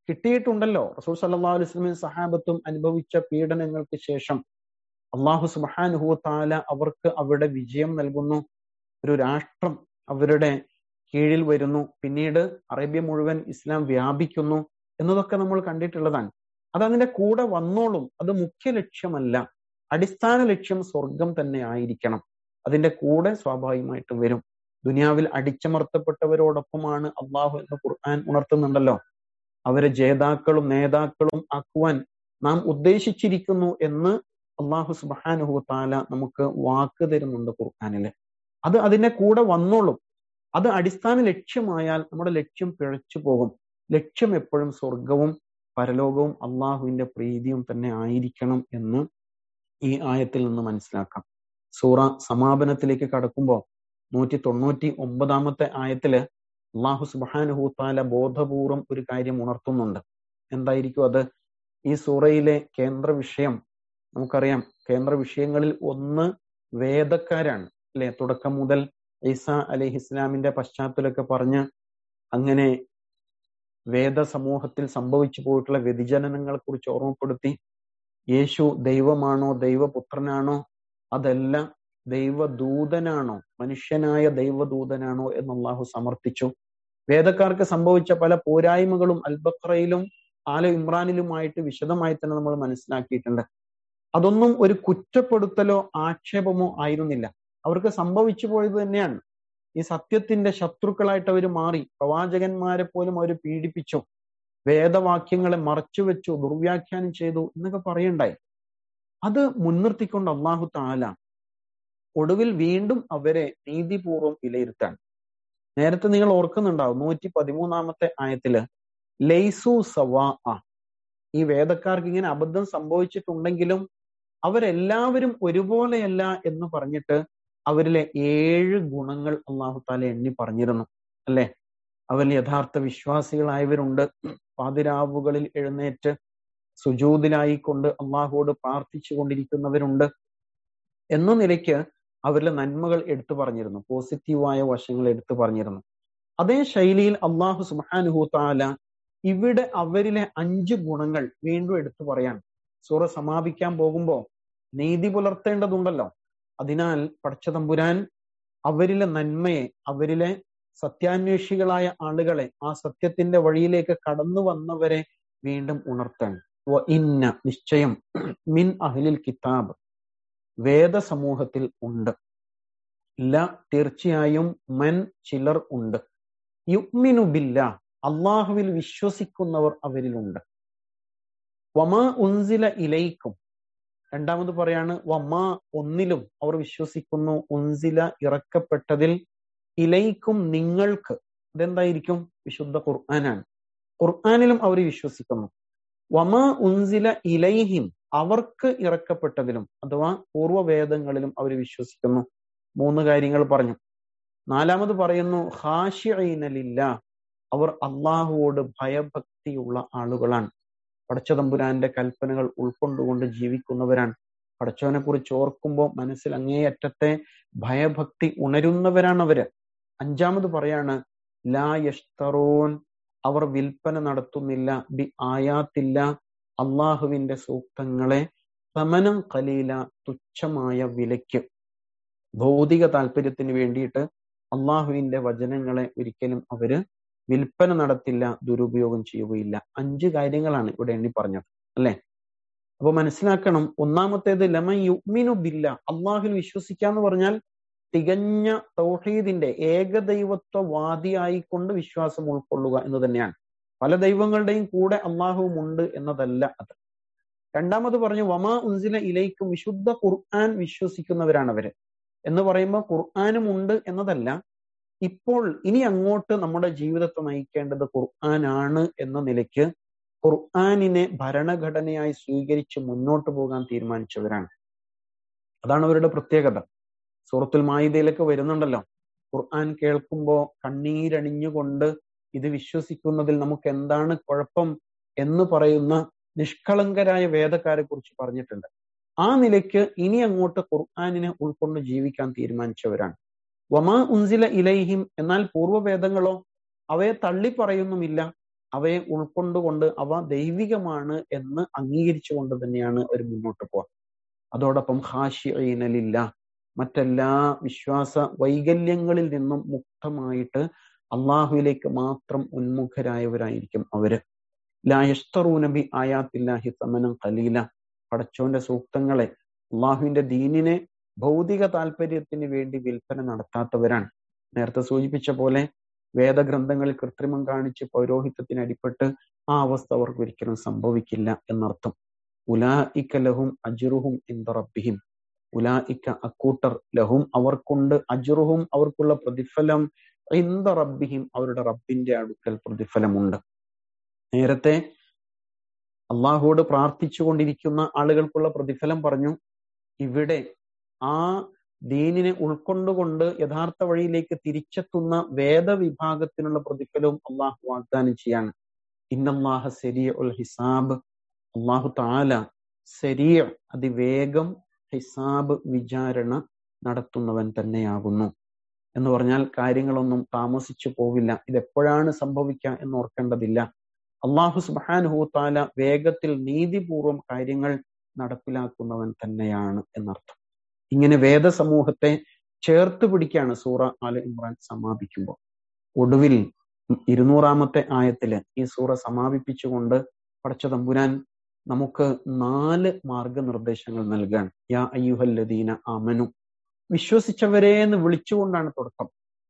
കിട്ടിയിട്ടുണ്ടല്ലോ റസൂൽ സല്ലാ അലുസ്ലമിൻ സഹാബത്തും അനുഭവിച്ച പീഡനങ്ങൾക്ക് ശേഷം അള്ളാഹു സുബാനുഹു താല അവർക്ക് അവിടെ വിജയം നൽകുന്നു ഒരു രാഷ്ട്രം അവരുടെ കീഴിൽ വരുന്നു പിന്നീട് അറേബ്യ മുഴുവൻ ഇസ്ലാം വ്യാപിക്കുന്നു എന്നതൊക്കെ നമ്മൾ കണ്ടിട്ടുള്ളതാണ് അത് അതിന്റെ കൂടെ വന്നോളും അത് മുഖ്യ ലക്ഷ്യമല്ല അടിസ്ഥാന ലക്ഷ്യം സ്വർഗം തന്നെ ആയിരിക്കണം അതിന്റെ കൂടെ സ്വാഭാവികമായിട്ടും വരും ദുനിയാവിൽ അടിച്ചമർത്തപ്പെട്ടവരോടൊപ്പമാണ് അള്ളാഹു എന്ന് ഖുർആൻ ഉണർത്തുന്നുണ്ടല്ലോ അവരെ ജേതാക്കളും നേതാക്കളും ആക്കുവാൻ നാം ഉദ്ദേശിച്ചിരിക്കുന്നു എന്ന് അള്ളാഹു സുബാനുഹു താല നമുക്ക് വാക്ക് തരുന്നുണ്ട് ഖുർആാനില് അത് അതിന്റെ കൂടെ വന്നോളും അത് അടിസ്ഥാന ലക്ഷ്യമായാൽ നമ്മുടെ ലക്ഷ്യം പിഴച്ചു പോകും ലക്ഷ്യം എപ്പോഴും സ്വർഗവും പരലോകവും അള്ളാഹുവിന്റെ പ്രീതിയും തന്നെ ആയിരിക്കണം എന്ന് ഈ ആയത്തിൽ നിന്ന് മനസ്സിലാക്കാം സൂറ സമാപനത്തിലേക്ക് കടക്കുമ്പോൾ നൂറ്റി തൊണ്ണൂറ്റി ഒമ്പതാമത്തെ ആയത്തില് അള്ളാഹു സുബാനുഹു താല ബോധപൂർവം ഒരു കാര്യം ഉണർത്തുന്നുണ്ട് എന്തായിരിക്കും അത് ഈ സൂറയിലെ കേന്ദ്ര വിഷയം നമുക്കറിയാം കേന്ദ്ര വിഷയങ്ങളിൽ ഒന്ന് വേദക്കാരാണ് അല്ലെ തുടക്കം മുതൽ ഈസ അലഹി ഇസ്ലാമിന്റെ പശ്ചാത്തലമൊക്കെ പറഞ്ഞ് അങ്ങനെ വേദ സമൂഹത്തിൽ സംഭവിച്ചു പോയിട്ടുള്ള വ്യതിചലനങ്ങളെ കുറിച്ച് ഓർമ്മപ്പെടുത്തി യേശു ദൈവമാണോ ദൈവപുത്രനാണോ അതല്ല ദൈവദൂതനാണോ മനുഷ്യനായ ദൈവദൂതനാണോ എന്ന് അള്ളാഹു സമർത്ഥിച്ചു വേദക്കാർക്ക് സംഭവിച്ച പല പോരായ്മകളും അൽബക്രയിലും ആല ഇമ്രാനിലുമായിട്ട് വിശദമായി തന്നെ നമ്മൾ മനസ്സിലാക്കിയിട്ടുണ്ട് അതൊന്നും ഒരു കുറ്റപ്പെടുത്തലോ ആക്ഷേപമോ ആയിരുന്നില്ല അവർക്ക് സംഭവിച്ചു പോയത് തന്നെയാണ് ഈ സത്യത്തിന്റെ ശത്രുക്കളായിട്ട് അവർ മാറി പ്രവാചകന്മാരെ പോലും അവർ പീഡിപ്പിച്ചു വേദവാക്യങ്ങളെ മറച്ചുവെച്ചു ദുർവ്യാഖ്യാനം ചെയ്തു എന്നൊക്കെ പറയണ്ടായി അത് മുൻനിർത്തിക്കൊണ്ട് അള്ളാഹു താല ഒടുവിൽ വീണ്ടും അവരെ നീതിപൂർവം വിലയിരുത്താൻ നേരത്തെ നിങ്ങൾ ഓർക്കുന്നുണ്ടാവും നൂറ്റി പതിമൂന്നാമത്തെ ആയത്തില് ലൈസു സവാ ഈ വേദക്കാർക്ക് ഇങ്ങനെ അബദ്ധം സംഭവിച്ചിട്ടുണ്ടെങ്കിലും അവരെല്ലാവരും ഒരുപോലെയല്ല എന്ന് പറഞ്ഞിട്ട് അവരിലെ ഏഴ് ഗുണങ്ങൾ അള്ളാഹു താല എണ്ണി പറഞ്ഞിരുന്നു അല്ലെ അവരിൽ യഥാർത്ഥ വിശ്വാസികളായവരുണ്ട് പാതിരാവുകളിൽ എഴുന്നേറ്റ് സുജൂതിലായിക്കൊണ്ട് അള്ളാഹുവോട് പ്രാർത്ഥിച്ചു കൊണ്ടിരിക്കുന്നവരുണ്ട് എന്ന നിലയ്ക്ക് അവരിലെ നന്മകൾ എടുത്തു പറഞ്ഞിരുന്നു പോസിറ്റീവായ വശങ്ങൾ എടുത്തു പറഞ്ഞിരുന്നു അതേ ശൈലിയിൽ അള്ളാഹു സുബാനുഹു താല ഇവിടെ അവരിലെ അഞ്ച് ഗുണങ്ങൾ വീണ്ടും എടുത്തു പറയാൻ സൂറ സമാപിക്കാൻ പോകുമ്പോ നീതി പുലർത്തേണ്ടതുണ്ടല്ലോ അതിനാൽ പടച്ചതമ്പുരാൻ അവരിലെ നന്മയെ അവരിലെ സത്യാന്വേഷികളായ ആളുകളെ ആ സത്യത്തിന്റെ വഴിയിലേക്ക് കടന്നു വന്നവരെ വീണ്ടും ഉണർത്താൻ ഇന്ന നിശ്ചയം മിൻ അഹ്ലിൽ കിതാബ് വേദ സമൂഹത്തിൽ ഉണ്ട് ഇല്ല തീർച്ചയായും മൻ ചിലർ ഉണ്ട് യുഗ്മിനു ബില്ല അള്ളാഹുവിൽ വിശ്വസിക്കുന്നവർ അവരിലുണ്ട് വമാ ഉൻസില ഇലയിക്കും രണ്ടാമത് പറയാണ് വമാ ഒന്നിലും അവർ വിശ്വസിക്കുന്നു ഉൻസില ഇറക്കപ്പെട്ടതിൽ ഇലയിക്കും നിങ്ങൾക്ക് ഇതെന്തായിരിക്കും വിശുദ്ധ ഖുർആനാണ് ഖുർആാനിലും അവർ വിശ്വസിക്കുന്നു വമാ ഉൻസില ഇലൈഹിം അവർക്ക് ഇറക്കപ്പെട്ടതിലും അഥവാ പൂർവ്വവേദങ്ങളിലും അവർ വിശ്വസിക്കുന്നു മൂന്ന് കാര്യങ്ങൾ പറഞ്ഞു നാലാമത് പറയുന്നു ഹാഷിഅയിനലില്ല അവർ അള്ളാഹുവോട് ഭയഭക്തിയുള്ള ആളുകളാണ് പടച്ചതമ്പുരാന്റെ കൽപ്പനകൾ ഉൾക്കൊണ്ടുകൊണ്ട് ജീവിക്കുന്നവരാണ് പടച്ചവനെ കുറിച്ച് ഓർക്കുമ്പോൾ മനസ്സിൽ അങ്ങേയറ്റത്തെ ഭയഭക്തി ഉണരുന്നവരാണ് അവര് അഞ്ചാമത് പറയാണ് ലാ യഷ്തറോൻ അവർ വിൽപ്പന നടത്തുന്നില്ല ബി ആയാത്തില്ല അള്ളാഹുവിന്റെ സൂക്തങ്ങളെ സമനം കലീല തുച്ഛമായ വിലയ്ക്ക് ഭൗതിക താല്പര്യത്തിന് വേണ്ടിയിട്ട് അള്ളാഹുവിന്റെ വചനങ്ങളെ ഒരിക്കലും അവര് വിൽപ്പന നടത്തില്ല ദുരുപയോഗം ചെയ്യുകയില്ല അഞ്ച് കാര്യങ്ങളാണ് ഇവിടെ എണ്ണി പറഞ്ഞത് അല്ലെ അപ്പൊ മനസ്സിലാക്കണം ഒന്നാമത്തേത് ലമ യുഗ്മിനു ബില്ല അള്ളാഹുൽ വിശ്വസിക്കാന്ന് പറഞ്ഞാൽ തികഞ്ഞ തൗഹീദിന്റെ ഏകദൈവത്വവാദിയായിക്കൊണ്ട് വിശ്വാസം ഉൾക്കൊള്ളുക എന്ന് തന്നെയാണ് പല ദൈവങ്ങളുടെയും കൂടെ അള്ളാഹുവും ഉണ്ട് എന്നതല്ല അത് രണ്ടാമത് പറഞ്ഞു വമാ ഉൻസില ഇലയിക്കും വിശുദ്ധ ഖുർആൻ വിശ്വസിക്കുന്നവരാണ് അവര് എന്ന് പറയുമ്പോൾ ഖുർആാനും ഉണ്ട് എന്നതല്ല ഇപ്പോൾ ഇനി അങ്ങോട്ട് നമ്മുടെ ജീവിതത്തെ നയിക്കേണ്ടത് ഖുർആനാണ് എന്ന നിലയ്ക്ക് ഖുർആാനിനെ ഭരണഘടനയായി സ്വീകരിച്ച് മുന്നോട്ട് പോകാൻ തീരുമാനിച്ചവരാണ് അതാണ് അവരുടെ പ്രത്യേകത സൂറത്തുൽ മായിദയിലൊക്കെ വരുന്നുണ്ടല്ലോ ഖുർആൻ കേൾക്കുമ്പോൾ കണ്ണീരണിഞ്ഞുകൊണ്ട് ഇത് വിശ്വസിക്കുന്നതിൽ നമുക്ക് എന്താണ് കുഴപ്പം എന്ന് പറയുന്ന നിഷ്കളങ്കരായ വേദക്കാരെ കുറിച്ച് പറഞ്ഞിട്ടുണ്ട് ആ നിലയ്ക്ക് ഇനി അങ്ങോട്ട് ഖുർആാനിനെ ഉൾക്കൊണ്ട് ജീവിക്കാൻ തീരുമാനിച്ചവരാണ് വമാ ഉൻസില ഇലൈഹിം എന്നാൽ പൂർവ്വവേദങ്ങളോ അവയെ തള്ളി പറയുന്നുമില്ല അവയെ ഉൾക്കൊണ്ടുകൊണ്ട് അവ ദൈവികമാണ് എന്ന് അംഗീകരിച്ചുകൊണ്ട് തന്നെയാണ് അവർ മുന്നോട്ട് പോവുക അതോടൊപ്പം ഹാഷിഅയിനലില്ല മറ്റെല്ലാ വിശ്വാസ വൈകല്യങ്ങളിൽ നിന്നും മുക്തമായിട്ട് അള്ളാഹുവിലേക്ക് മാത്രം ഉന്മുഖരായവരായിരിക്കും അവര് ലായസ്തറൂനബി ആയാത്തില്ലാഹി സമനം കലീല പടച്ചോന്റെ സൂക്തങ്ങളെ അള്ളാഹുവിന്റെ ദീനിനെ ഭൗതിക താല്പര്യത്തിന് വേണ്ടി വിൽപ്പന നടത്താത്തവരാണ് നേരത്തെ സൂചിപ്പിച്ച പോലെ വേദഗ്രന്ഥങ്ങളിൽ കൃത്രിമം കാണിച്ച് പൗരോഹിത്യത്തിന് അടിപ്പെട്ട് ആ അവസ്ഥ അവർക്ക് ഒരിക്കലും സംഭവിക്കില്ല എന്നർത്ഥം ഉലായിക്ക ലഹും അജുറുഹും ഇന്ദറബിഹിം ഉലായിക്ക അക്കൂട്ടർ ലഹും അവർക്കുണ്ട് അജുറുഹും അവർക്കുള്ള പ്രതിഫലം ഇന്ദ റബ്ബിഹിം അവരുടെ റബ്ബിന്റെ അടുക്കൽ പ്രതിഫലമുണ്ട് നേരത്തെ അള്ളാഹുവോട് പ്രാർത്ഥിച്ചുകൊണ്ടിരിക്കുന്ന ആളുകൾക്കുള്ള പ്രതിഫലം പറഞ്ഞു ഇവിടെ ആ ദീനിനെ ഉൾക്കൊണ്ടുകൊണ്ട് യഥാർത്ഥ വഴിയിലേക്ക് തിരിച്ചെത്തുന്ന വേദവിഭാഗത്തിനുള്ള പ്രതിഫലവും അള്ളാഹു വാഗ്ദാനം ചെയ്യാണ് ഇന്നല്ലാഹ സെരിയ ഉൽ ഹിസാബ് അള്ളാഹു താല സെരിയ അതിവേഗം ഹിസാബ് വിചാരണ നടത്തുന്നവൻ തന്നെയാകുന്നു എന്ന് പറഞ്ഞാൽ കാര്യങ്ങളൊന്നും താമസിച്ചു പോവില്ല ഇതെപ്പോഴാണ് സംഭവിക്കുക എന്ന് ഓർക്കേണ്ടതില്ല അള്ളാഹു സുബാനുഹു താല വേഗത്തിൽ നീതിപൂർവം കാര്യങ്ങൾ നടപ്പിലാക്കുന്നവൻ തന്നെയാണ് എന്നർത്ഥം ഇങ്ങനെ വേദസമൂഹത്തെ ചേർത്ത് പിടിക്കുകയാണ് സൂറ ആല ഇമ്രാൻ സമാപിക്കുമ്പോൾ ഒടുവിൽ ഇരുന്നൂറാമത്തെ ആയത്തില് ഈ സൂറ സമാപിപ്പിച്ചുകൊണ്ട് പടച്ച തമ്പുരാൻ നമുക്ക് നാല് മാർഗനിർദ്ദേശങ്ങൾ നൽകാൻ യാ അയ്യുഹല്ലദീന ആമനു വിശ്വസിച്ചവരെ എന്ന് വിളിച്ചുകൊണ്ടാണ് തുടക്കം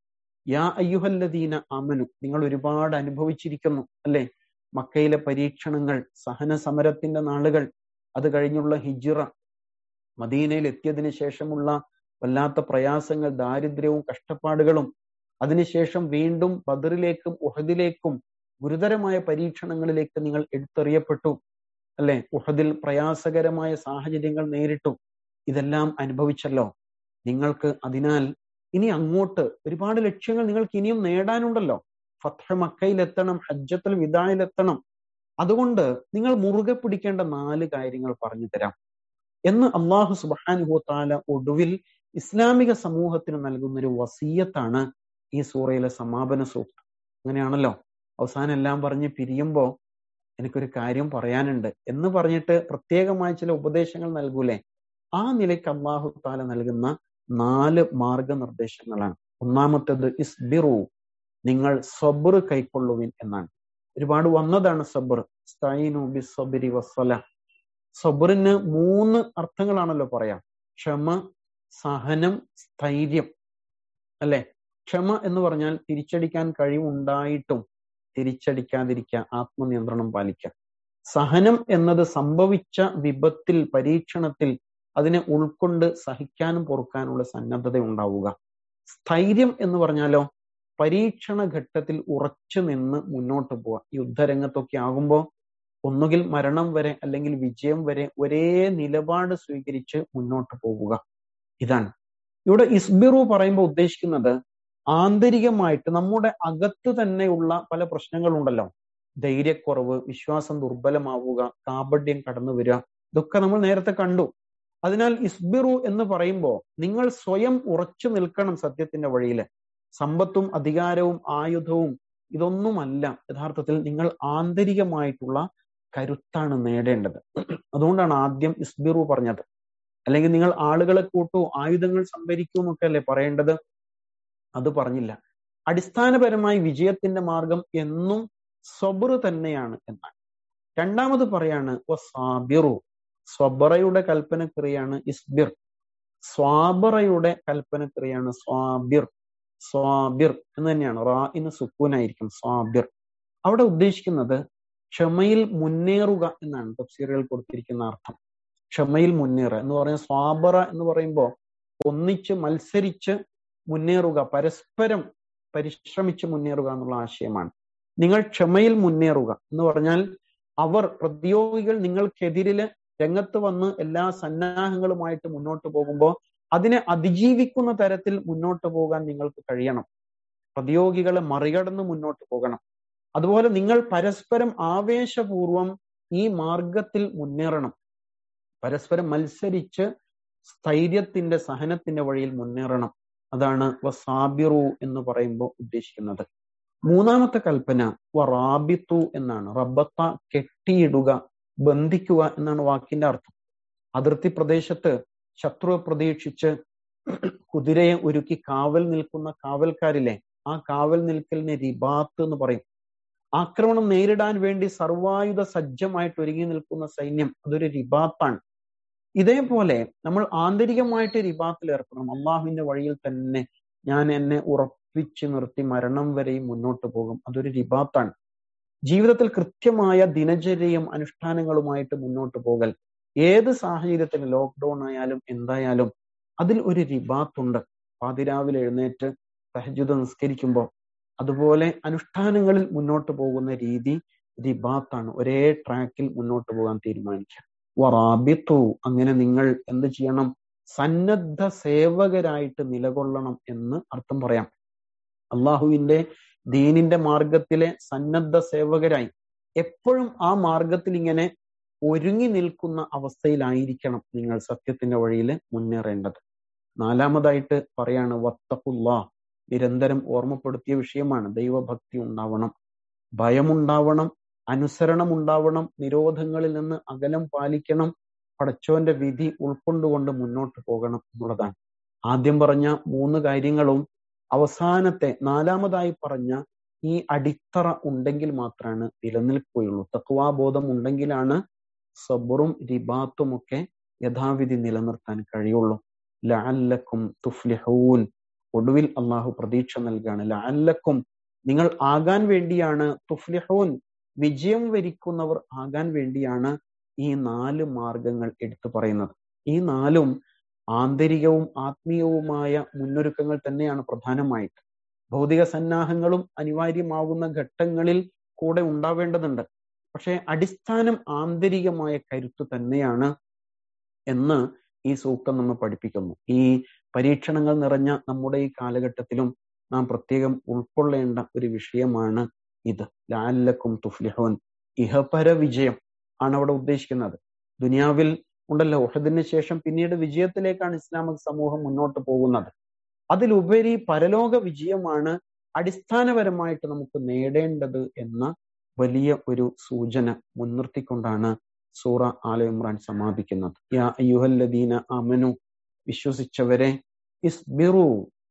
യാ അയ്യുഹല്ലദീന ആമനു നിങ്ങൾ ഒരുപാട് അനുഭവിച്ചിരിക്കുന്നു അല്ലെ മക്കയിലെ പരീക്ഷണങ്ങൾ സഹന സമരത്തിന്റെ നാളുകൾ അത് കഴിഞ്ഞുള്ള ഹിജിറ മദീനയിൽ എത്തിയതിനു ശേഷമുള്ള വല്ലാത്ത പ്രയാസങ്ങൾ ദാരിദ്ര്യവും കഷ്ടപ്പാടുകളും അതിനുശേഷം വീണ്ടും ബദറിലേക്കും ഉഹദിലേക്കും ഗുരുതരമായ പരീക്ഷണങ്ങളിലേക്ക് നിങ്ങൾ എടുത്തെറിയപ്പെട്ടു അല്ലെ ഉഹദിൽ പ്രയാസകരമായ സാഹചര്യങ്ങൾ നേരിട്ടു ഇതെല്ലാം അനുഭവിച്ചല്ലോ നിങ്ങൾക്ക് അതിനാൽ ഇനി അങ്ങോട്ട് ഒരുപാട് ലക്ഷ്യങ്ങൾ നിങ്ങൾക്ക് ഇനിയും നേടാനുണ്ടല്ലോ ഫത്ഹ മക്കയിലെത്തണം ഹജ്ജത്തുൽ വിദായിലെത്തണം അതുകൊണ്ട് നിങ്ങൾ മുറുകെ പിടിക്കേണ്ട നാല് കാര്യങ്ങൾ പറഞ്ഞു തരാം എന്ന് അള്ളാഹു സുബാനുഹു താല ഒടുവിൽ ഇസ്ലാമിക സമൂഹത്തിന് നൽകുന്ന ഒരു വസീയത്താണ് ഈ സൂറയിലെ സമാപന സൂക്തം അങ്ങനെയാണല്ലോ അവസാനം എല്ലാം പറഞ്ഞ് പിരിയുമ്പോ എനിക്കൊരു കാര്യം പറയാനുണ്ട് എന്ന് പറഞ്ഞിട്ട് പ്രത്യേകമായ ചില ഉപദേശങ്ങൾ നൽകൂലേ ആ നിലയ്ക്ക് അള്ളാഹു താല നൽകുന്ന നാല് മാർഗനിർദ്ദേശങ്ങളാണ് ഒന്നാമത്തേത് ഇസ്ബിറു നിങ്ങൾ സബർ കൈക്കൊള്ളുവിൻ എന്നാണ് ഒരുപാട് വന്നതാണ് സബർ സ്തൈനു ബി സബരി വസ്സല സബറിന് മൂന്ന് അർത്ഥങ്ങളാണല്ലോ പറയാം ക്ഷമ സഹനം സ്ഥൈര്യം അല്ലെ ക്ഷമ എന്ന് പറഞ്ഞാൽ തിരിച്ചടിക്കാൻ കഴിവുണ്ടായിട്ടും തിരിച്ചടിക്കാതിരിക്കുക ആത്മനിയന്ത്രണം പാലിക്കുക സഹനം എന്നത് സംഭവിച്ച വിപത്തിൽ പരീക്ഷണത്തിൽ അതിനെ ഉൾക്കൊണ്ട് സഹിക്കാനും പൊറുക്കാനുള്ള സന്നദ്ധത ഉണ്ടാവുക സ്ഥൈര്യം എന്ന് പറഞ്ഞാലോ പരീക്ഷണ ഘട്ടത്തിൽ ഉറച്ചു നിന്ന് മുന്നോട്ട് പോവുക യുദ്ധരംഗത്തൊക്കെ ആകുമ്പോൾ ഒന്നുകിൽ മരണം വരെ അല്ലെങ്കിൽ വിജയം വരെ ഒരേ നിലപാട് സ്വീകരിച്ച് മുന്നോട്ട് പോവുക ഇതാണ് ഇവിടെ ഇസ്ബിറു പറയുമ്പോൾ ഉദ്ദേശിക്കുന്നത് ആന്തരികമായിട്ട് നമ്മുടെ അകത്ത് തന്നെയുള്ള പല പ്രശ്നങ്ങളുണ്ടല്ലോ ധൈര്യക്കുറവ് വിശ്വാസം ദുർബലമാവുക കാപഡ്യം കടന്നു വരിക ഇതൊക്കെ നമ്മൾ നേരത്തെ കണ്ടു അതിനാൽ ഇസ്ബിറു എന്ന് പറയുമ്പോൾ നിങ്ങൾ സ്വയം ഉറച്ചു നിൽക്കണം സത്യത്തിന്റെ വഴിയിൽ സമ്പത്തും അധികാരവും ആയുധവും ഇതൊന്നുമല്ല യഥാർത്ഥത്തിൽ നിങ്ങൾ ആന്തരികമായിട്ടുള്ള കരുത്താണ് നേടേണ്ടത് അതുകൊണ്ടാണ് ആദ്യം ഇസ്ബിറു പറഞ്ഞത് അല്ലെങ്കിൽ നിങ്ങൾ ആളുകളെ കൂട്ടൂ ആയുധങ്ങൾ സംഭരിക്കൂ എന്നൊക്കെ അല്ലേ പറയേണ്ടത് അത് പറഞ്ഞില്ല അടിസ്ഥാനപരമായി വിജയത്തിന്റെ മാർഗം എന്നും സ്വബറ് തന്നെയാണ് എന്നാണ് രണ്ടാമത് പറയാണ് സാബിറു സ്വബറയുടെ കൽപ്പനക്രിയാണ് ഇസ്ബിർ സ്വാബറയുടെ കൽപ്പനക്രിയാണ് സ്വാബിർ സ്വാബിർ എന്ന് തന്നെയാണ് റാ ഇന്ന് സുക്കൂനായിരിക്കും സ്വാബിർ അവിടെ ഉദ്ദേശിക്കുന്നത് ക്ഷമയിൽ മുന്നേറുക എന്നാണ് തഫ്സീറുകൾ കൊടുത്തിരിക്കുന്ന അർത്ഥം ക്ഷമയിൽ മുന്നേറുക എന്ന് പറയുന്നത് സ്വാബറ എന്ന് പറയുമ്പോൾ ഒന്നിച്ച് മത്സരിച്ച് മുന്നേറുക പരസ്പരം പരിശ്രമിച്ച് മുന്നേറുക എന്നുള്ള ആശയമാണ് നിങ്ങൾ ക്ഷമയിൽ മുന്നേറുക എന്ന് പറഞ്ഞാൽ അവർ പ്രതിയോഗികൾ നിങ്ങൾക്കെതിരില് രംഗത്ത് വന്ന് എല്ലാ സന്നാഹങ്ങളുമായിട്ട് മുന്നോട്ട് പോകുമ്പോൾ അതിനെ അതിജീവിക്കുന്ന തരത്തിൽ മുന്നോട്ട് പോകാൻ നിങ്ങൾക്ക് കഴിയണം പ്രതിയോഗികളെ മറികടന്ന് മുന്നോട്ട് പോകണം അതുപോലെ നിങ്ങൾ പരസ്പരം ആവേശപൂർവം ഈ മാർഗത്തിൽ മുന്നേറണം പരസ്പരം മത്സരിച്ച് സ്ഥൈര്യത്തിന്റെ സഹനത്തിന്റെ വഴിയിൽ മുന്നേറണം അതാണ് വസാബിറു എന്ന് പറയുമ്പോൾ ഉദ്ദേശിക്കുന്നത് മൂന്നാമത്തെ കൽപ്പന വറാബിത്തു എന്നാണ് റബ്ബത്ത കെട്ടിയിടുക ബന്ധിക്കുക എന്നാണ് വാക്കിന്റെ അർത്ഥം അതിർത്തി പ്രദേശത്ത് ശത്രുവെ പ്രതീക്ഷിച്ച് കുതിരയെ ഒരുക്കി കാവൽ നിൽക്കുന്ന കാവൽക്കാരിലെ ആ കാവൽ നിൽക്കലിനെ റിബാത്ത് എന്ന് പറയും ആക്രമണം നേരിടാൻ വേണ്ടി സർവായുധ സജ്ജമായിട്ട് ഒരുങ്ങി നിൽക്കുന്ന സൈന്യം അതൊരു റിബാത്താണ് ഇതേപോലെ നമ്മൾ ആന്തരികമായിട്ട് റിബാത്തിൽ ഏർപ്പെടണം അള്ളാഹുവിന്റെ വഴിയിൽ തന്നെ ഞാൻ എന്നെ ഉറപ്പിച്ചു നിർത്തി മരണം വരെയും മുന്നോട്ട് പോകും അതൊരു റിബാത്താണ് ജീവിതത്തിൽ കൃത്യമായ ദിനചര്യയും അനുഷ്ഠാനങ്ങളുമായിട്ട് മുന്നോട്ട് പോകൽ ഏത് സാഹചര്യത്തിലും ലോക്ക്ഡൌൺ ആയാലും എന്തായാലും അതിൽ ഒരു റിബാത്തുണ്ട് പാതിരാവിലെ എഴുന്നേറ്റ് തഹജുദ് നിസ്കരിക്കുമ്പോൾ അതുപോലെ അനുഷ്ഠാനങ്ങളിൽ മുന്നോട്ട് പോകുന്ന രീതി റിബാത്താണ് ഒരേ ട്രാക്കിൽ മുന്നോട്ട് പോകാൻ തീരുമാനിക്കുക വറാബിത്തു അങ്ങനെ നിങ്ങൾ എന്ത് ചെയ്യണം സന്നദ്ധ സേവകരായിട്ട് നിലകൊള്ളണം എന്ന് അർത്ഥം പറയാം അള്ളാഹുവിന്റെ ദീനിന്റെ മാർഗത്തിലെ സന്നദ്ധ സേവകരായി എപ്പോഴും ആ മാർഗത്തിൽ ഇങ്ങനെ ഒരുങ്ങി നിൽക്കുന്ന അവസ്ഥയിലായിരിക്കണം നിങ്ങൾ സത്യത്തിന്റെ വഴിയിൽ മുന്നേറേണ്ടത് നാലാമതായിട്ട് പറയാണ് വത്തഖുല്ലാ നിരന്തരം ഓർമ്മപ്പെടുത്തിയ വിഷയമാണ് ദൈവഭക്തി ഉണ്ടാവണം ഭയമുണ്ടാവണം അനുസരണം ഉണ്ടാവണം നിരോധങ്ങളിൽ നിന്ന് അകലം പാലിക്കണം പടച്ചോന്റെ വിധി ഉൾക്കൊണ്ടുകൊണ്ട് മുന്നോട്ട് പോകണം എന്നുള്ളതാണ് ആദ്യം പറഞ്ഞ മൂന്ന് കാര്യങ്ങളും അവസാനത്തെ നാലാമതായി പറഞ്ഞ ഈ അടിത്തറ ഉണ്ടെങ്കിൽ മാത്രമാണ് നിലനിൽക്കുകയുള്ളൂ തക്വാബോധം ഉണ്ടെങ്കിലാണ് സബറും റിബാത്തും ഒക്കെ യഥാവിധി നിലനിർത്താൻ കഴിയുള്ളൂ ലഅല്ലക്കും തുഫ്ലിഹൂൻ ഒടുവിൽ അള്ളാഹു പ്രതീക്ഷ നൽകാണ് ലഅല്ലക്കും നിങ്ങൾ ആകാൻ വേണ്ടിയാണ് തുഫ്ലിഹൂൻ വിജയം വരിക്കുന്നവർ ആകാൻ വേണ്ടിയാണ് ഈ നാല് മാർഗങ്ങൾ എടുത്തു പറയുന്നത് ഈ നാലും ആന്തരികവും ആത്മീയവുമായ മുന്നൊരുക്കങ്ങൾ തന്നെയാണ് പ്രധാനമായിട്ട് ഭൗതിക സന്നാഹങ്ങളും അനിവാര്യമാകുന്ന ഘട്ടങ്ങളിൽ കൂടെ ഉണ്ടാവേണ്ടതുണ്ട് പക്ഷെ അടിസ്ഥാനം ആന്തരികമായ കരുത്ത് തന്നെയാണ് എന്ന് ഈ സൂക്തം നമ്മെ പഠിപ്പിക്കുന്നു ഈ പരീക്ഷണങ്ങൾ നിറഞ്ഞ നമ്മുടെ ഈ കാലഘട്ടത്തിലും നാം പ്രത്യേകം ഉൾക്കൊള്ളേണ്ട ഒരു വിഷയമാണ് ഇത് ലാലക്കും തുഫ്ലിഹോൻ ഇഹപര വിജയം ആണ് അവിടെ ഉദ്ദേശിക്കുന്നത് ദുനിയാവിൽ ഉണ്ടല്ലോ ഉഹദിന് ശേഷം പിന്നീട് വിജയത്തിലേക്കാണ് ഇസ്ലാമിക് സമൂഹം മുന്നോട്ട് പോകുന്നത് അതിലുപരി പരലോക വിജയമാണ് അടിസ്ഥാനപരമായിട്ട് നമുക്ക് നേടേണ്ടത് എന്ന വലിയ ഒരു സൂചന മുൻനിർത്തിക്കൊണ്ടാണ് സൂറ ആല ഇമ്രാൻ സമാപിക്കുന്നത് യാ അയ്യുഹല്ലദീന അമനു വിശ്വസിച്ചവരെ ഇസ്ബിറു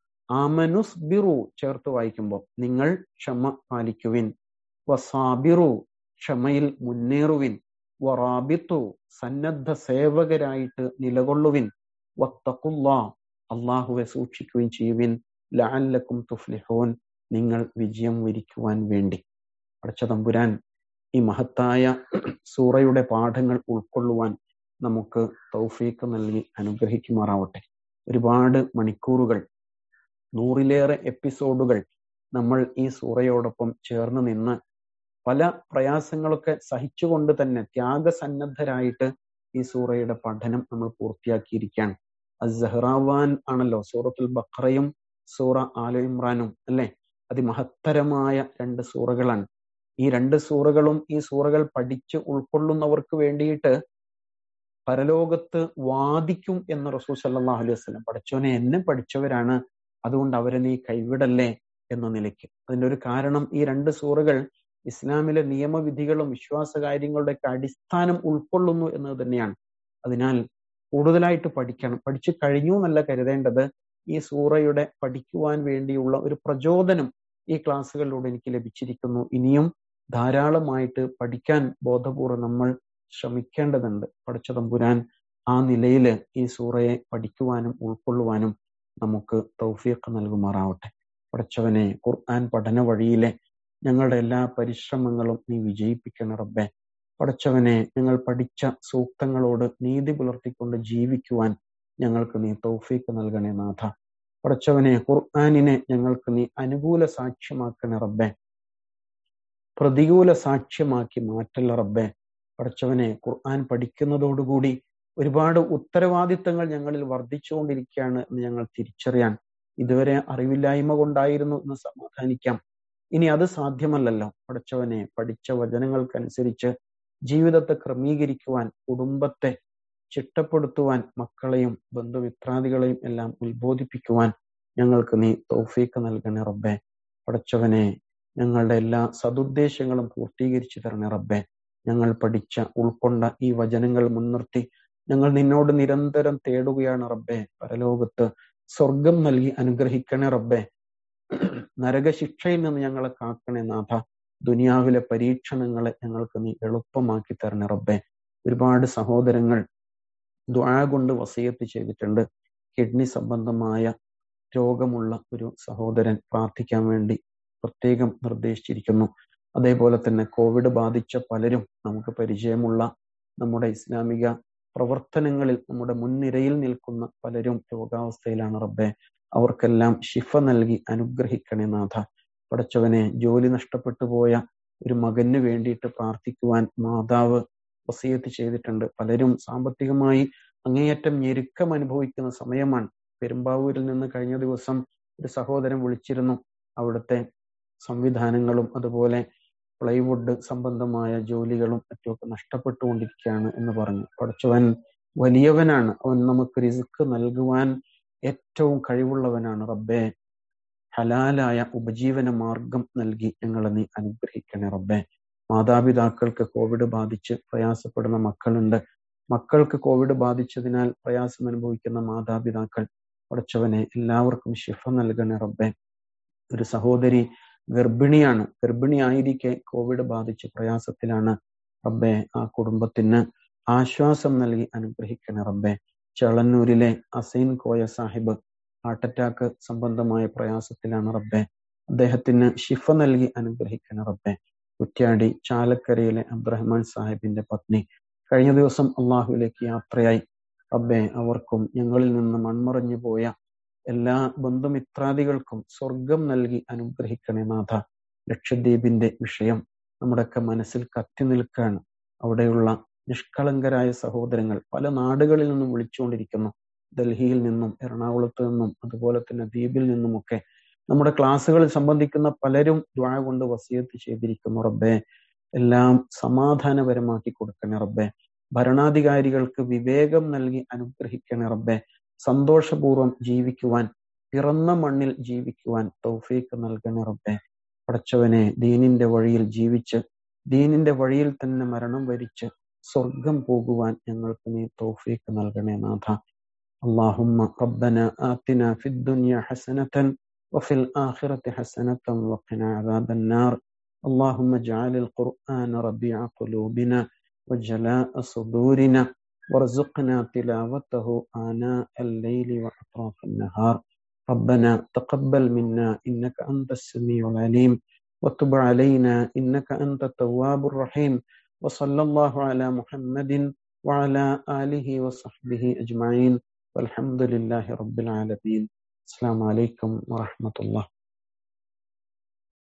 ആമനുസ്ബിറു ചേർത്ത് വായിക്കുമ്പോൾ നിങ്ങൾ ക്ഷമ പാലിക്കുവിൻ വസാബിറു ക്ഷമയിൽ മുന്നേറുവിൻ വറാബിത്തു സന്നദ്ധ സേവകരായിട്ട് നിലകൊള്ളുവിൻ വത്തക്കുല്ലാ അള്ളാഹുവെ സൂക്ഷിക്കുകയും ചെയ്യുവിൻ ലഅല്ലക്കും തുഫ്ലിഹോൻ നിങ്ങൾ വിജയം വരിക്കുവാൻ വേണ്ടി അടച്ച തമ്പുരാൻ ഈ മഹത്തായ സൂറയുടെ പാഠങ്ങൾ ഉൾക്കൊള്ളുവാൻ നമുക്ക് തൗഫീക്ക് നൽകി അനുഗ്രഹിക്കുമാറാവട്ടെ ഒരുപാട് മണിക്കൂറുകൾ നൂറിലേറെ എപ്പിസോഡുകൾ നമ്മൾ ഈ സൂറയോടൊപ്പം ചേർന്ന് നിന്ന് പല പ്രയാസങ്ങളൊക്കെ സഹിച്ചുകൊണ്ട് തന്നെ ത്യാഗസന്നദ്ധരായിട്ട് ഈ സൂറയുടെ പഠനം നമ്മൾ പൂർത്തിയാക്കിയിരിക്കുകയാണ് അസ്സഹ്റാവാൻ ആണല്ലോ സൂറത്തുൽ ബഖറയും സൂറ ആല ഇമ്രാനും അല്ലെ അതിമഹത്തരമായ രണ്ട് സൂറകളാണ് ഈ രണ്ട് സൂറകളും ഈ സൂറകൾ പഠിച്ച് ഉൾക്കൊള്ളുന്നവർക്ക് വേണ്ടിയിട്ട് പരലോകത്ത് വാദിക്കും എന്ന് റസൂൽ സല്ലാഹു അലൈഹി വസ്ലം പഠിച്ചവനെ എന്നെ പഠിച്ചവരാണ് അതുകൊണ്ട് അവരെ നീ കൈവിടല്ലേ എന്ന നിലയ്ക്ക് അതിന്റെ ഒരു കാരണം ഈ രണ്ട് സൂറകൾ ഇസ്ലാമിലെ നിയമവിധികളും വിശ്വാസ കാര്യങ്ങളുടെ ഒക്കെ അടിസ്ഥാനം ഉൾക്കൊള്ളുന്നു എന്നത് തന്നെയാണ് അതിനാൽ കൂടുതലായിട്ട് പഠിക്കണം പഠിച്ചു കഴിഞ്ഞു എന്നല്ല കരുതേണ്ടത് ഈ സൂറയുടെ പഠിക്കുവാൻ വേണ്ടിയുള്ള ഒരു പ്രചോദനം ഈ ക്ലാസ്സുകളിലൂടെ എനിക്ക് ലഭിച്ചിരിക്കുന്നു ഇനിയും ധാരാളമായിട്ട് പഠിക്കാൻ ബോധപൂർവ്വം നമ്മൾ ശ്രമിക്കേണ്ടതുണ്ട് പഠിച്ച തമ്പുരാൻ ആ നിലയിൽ ഈ സൂറയെ പഠിക്കുവാനും ഉൾക്കൊള്ളുവാനും നമുക്ക് തൗഫീഖ് നൽകുമാറാവട്ടെ പഠിച്ചവനെ ഖുർആൻ പഠന വഴിയിലെ ഞങ്ങളുടെ എല്ലാ പരിശ്രമങ്ങളും നീ വിജയിപ്പിക്കണം റബ്ബെ പഠിച്ചവനെ ഞങ്ങൾ പഠിച്ച സൂക്തങ്ങളോട് നീതി പുലർത്തിക്കൊണ്ട് ജീവിക്കുവാൻ ഞങ്ങൾക്ക് നീ തൗഫീക്ക് നൽകണേ നാഥ പഠിച്ചവനെ ഖുർആാനിനെ ഞങ്ങൾക്ക് നീ അനുകൂല സാക്ഷ്യമാക്കണേ റബ്ബെ പ്രതികൂല സാക്ഷ്യമാക്കി മാറ്റല്ല റബ്ബെ പഠിച്ചവനെ ഖുർആൻ പഠിക്കുന്നതോടുകൂടി ഒരുപാട് ഉത്തരവാദിത്തങ്ങൾ ഞങ്ങളിൽ വർദ്ധിച്ചുകൊണ്ടിരിക്കുകയാണ് എന്ന് ഞങ്ങൾ തിരിച്ചറിയാൻ ഇതുവരെ അറിവില്ലായ്മ കൊണ്ടായിരുന്നു എന്ന് സമാധാനിക്കാം ഇനി അത് സാധ്യമല്ലല്ലോ പഠിച്ചവനെ പഠിച്ച വചനങ്ങൾക്കനുസരിച്ച് ജീവിതത്തെ ക്രമീകരിക്കുവാൻ കുടുംബത്തെ ചിട്ടപ്പെടുത്തുവാൻ മക്കളെയും ബന്ധുമിത്രാദികളെയും എല്ലാം ഉത്ബോധിപ്പിക്കുവാൻ ഞങ്ങൾക്ക് നീ തൗഫീക്ക് നൽകണേ റബ്ബെ പഠിച്ചവനെ ഞങ്ങളുടെ എല്ലാ സതുദ്ദേശങ്ങളും പൂർത്തീകരിച്ചു തരണേ റബ്ബെ ഞങ്ങൾ പഠിച്ച ഉൾക്കൊണ്ട ഈ വചനങ്ങൾ മുൻനിർത്തി ഞങ്ങൾ നിന്നോട് നിരന്തരം തേടുകയാണ് റബ്ബെ പരലോകത്ത് സ്വർഗം നൽകി അനുഗ്രഹിക്കണേ റബ്ബെ നരകശിക്ഷയിൽ നിന്ന് ഞങ്ങളെ കാക്കണേ നാഥ ദുനിയാവിലെ പരീക്ഷണങ്ങളെ ഞങ്ങൾക്ക് നീ എളുപ്പമാക്കി തരണേ റബ്ബെ ഒരുപാട് സഹോദരങ്ങൾ ദ്വാ കൊണ്ട് വസയത്ത് ചെയ്തിട്ടുണ്ട് കിഡ്നി സംബന്ധമായ രോഗമുള്ള ഒരു സഹോദരൻ പ്രാർത്ഥിക്കാൻ വേണ്ടി പ്രത്യേകം നിർദ്ദേശിച്ചിരിക്കുന്നു അതേപോലെ തന്നെ കോവിഡ് ബാധിച്ച പലരും നമുക്ക് പരിചയമുള്ള നമ്മുടെ ഇസ്ലാമിക പ്രവർത്തനങ്ങളിൽ നമ്മുടെ മുൻനിരയിൽ നിൽക്കുന്ന പലരും രോഗാവസ്ഥയിലാണ് റബ്ബെ അവർക്കെല്ലാം ശിഫ നൽകി അനുഗ്രഹിക്കണേ നാഥ പടച്ചവനെ ജോലി നഷ്ടപ്പെട്ടു പോയ ഒരു മകന് വേണ്ടിയിട്ട് പ്രാർത്ഥിക്കുവാൻ മാതാവ് വസീയത്ത് ചെയ്തിട്ടുണ്ട് പലരും സാമ്പത്തികമായി അങ്ങേയറ്റം ഞെരുക്കം അനുഭവിക്കുന്ന സമയമാണ് പെരുമ്പാവൂരിൽ നിന്ന് കഴിഞ്ഞ ദിവസം ഒരു സഹോദരൻ വിളിച്ചിരുന്നു അവിടുത്തെ സംവിധാനങ്ങളും അതുപോലെ പ്ലൈവുഡ് സംബന്ധമായ ജോലികളും മറ്റുമൊക്കെ നഷ്ടപ്പെട്ടുകൊണ്ടിരിക്കുകയാണ് എന്ന് പറഞ്ഞു പഠിച്ചവൻ വലിയവനാണ് അവൻ നമുക്ക് റിസ്ക് നൽകുവാൻ ഏറ്റവും കഴിവുള്ളവനാണ് റബ്ബെ ഹലാലായ ഉപജീവന മാർഗം നൽകി ഞങ്ങളെ നീ അനുഗ്രഹിക്കണേ റബ്ബെ മാതാപിതാക്കൾക്ക് കോവിഡ് ബാധിച്ച് പ്രയാസപ്പെടുന്ന മക്കളുണ്ട് മക്കൾക്ക് കോവിഡ് ബാധിച്ചതിനാൽ പ്രയാസം അനുഭവിക്കുന്ന മാതാപിതാക്കൾ പഠിച്ചവനെ എല്ലാവർക്കും ശിഫ നൽകണേ റബ്ബെ ഒരു സഹോദരി ഗർഭിണിയാണ് ഗർഭിണിയായിരിക്കെ കോവിഡ് ബാധിച്ച് പ്രയാസത്തിലാണ് റബ്ബെ ആ കുടുംബത്തിന് ആശ്വാസം നൽകി അനുഗ്രഹിക്കണേ റബ്ബെ ചെളന്നൂരിലെ അസൈൻ കോയ സാഹിബ് ഹാർട്ട് അറ്റാക്ക് സംബന്ധമായ പ്രയാസത്തിലാണ് റബ്ബെ അദ്ദേഹത്തിന് ശിഫ നൽകി അനുഗ്രഹിക്കണേ റബ്ബെ കുറ്റ്യാടി ചാലക്കരയിലെ അബ്രഹ്മാൻ സാഹിബിന്റെ പത്നി കഴിഞ്ഞ ദിവസം അള്ളാഹുവിലേക്ക് യാത്രയായി റബ്ബെ അവർക്കും ഞങ്ങളിൽ നിന്ന് മൺമറഞ്ഞു പോയ എല്ലാ ബന്ധുമിത്രാദികൾക്കും സ്വർഗം നൽകി അനുഗ്രഹിക്കണേ നാഥ ലക്ഷദ്വീപിന്റെ വിഷയം നമ്മുടെയൊക്കെ മനസ്സിൽ കത്തി നിൽക്കുകയാണ് അവിടെയുള്ള നിഷ്കളങ്കരായ സഹോദരങ്ങൾ പല നാടുകളിൽ നിന്നും വിളിച്ചുകൊണ്ടിരിക്കുന്നു ഡൽഹിയിൽ നിന്നും എറണാകുളത്ത് നിന്നും അതുപോലെ തന്നെ ദ്വീപിൽ നിന്നുമൊക്കെ നമ്മുടെ ക്ലാസ്സുകളിൽ സംബന്ധിക്കുന്ന പലരും ദ്വാ കൊണ്ട് വസിയത്ത് ചെയ്തിരിക്കുന്നു റബ്ബെ എല്ലാം സമാധാനപരമാക്കി കൊടുക്കണേ റബ്ബെ ഭരണാധികാരികൾക്ക് വിവേകം നൽകി അനുഗ്രഹിക്കണേ റബ്ബെ സന്തോഷപൂർവ്വം ജീവിക്കുവാൻ പിറന്ന മണ്ണിൽ ജീവിക്കുവാൻ തൗഫീക്ക് നൽകണേ റബ്ബെ പടച്ചവനെ ദീനിന്റെ വഴിയിൽ ജീവിച്ച് ദീനിന്റെ വഴിയിൽ തന്നെ മരണം വരിച്ച് സ്വർഗം പോകുവാൻ ഞങ്ങൾക്ക് നീ തൗഫീക്ക് നൽകണേ നാഥ اللهم ربنا آتنا في الدنيا حسنة وفي الآخرة حسنة وقنا عذاب النار اللهم اجعل القرآن ربيع قلوبنا وجلاء صدورنا وارزقنا تلاوته آناء الليل وأطراف النهار ربنا تقبل منا إنك أنت السميع العليم وتب علينا إنك أنت التواب الرحيم وصلى الله على محمد وعلى آله وصحبه أجمعين والحمد لله رب العالمين السلام عليكم ورحمة الله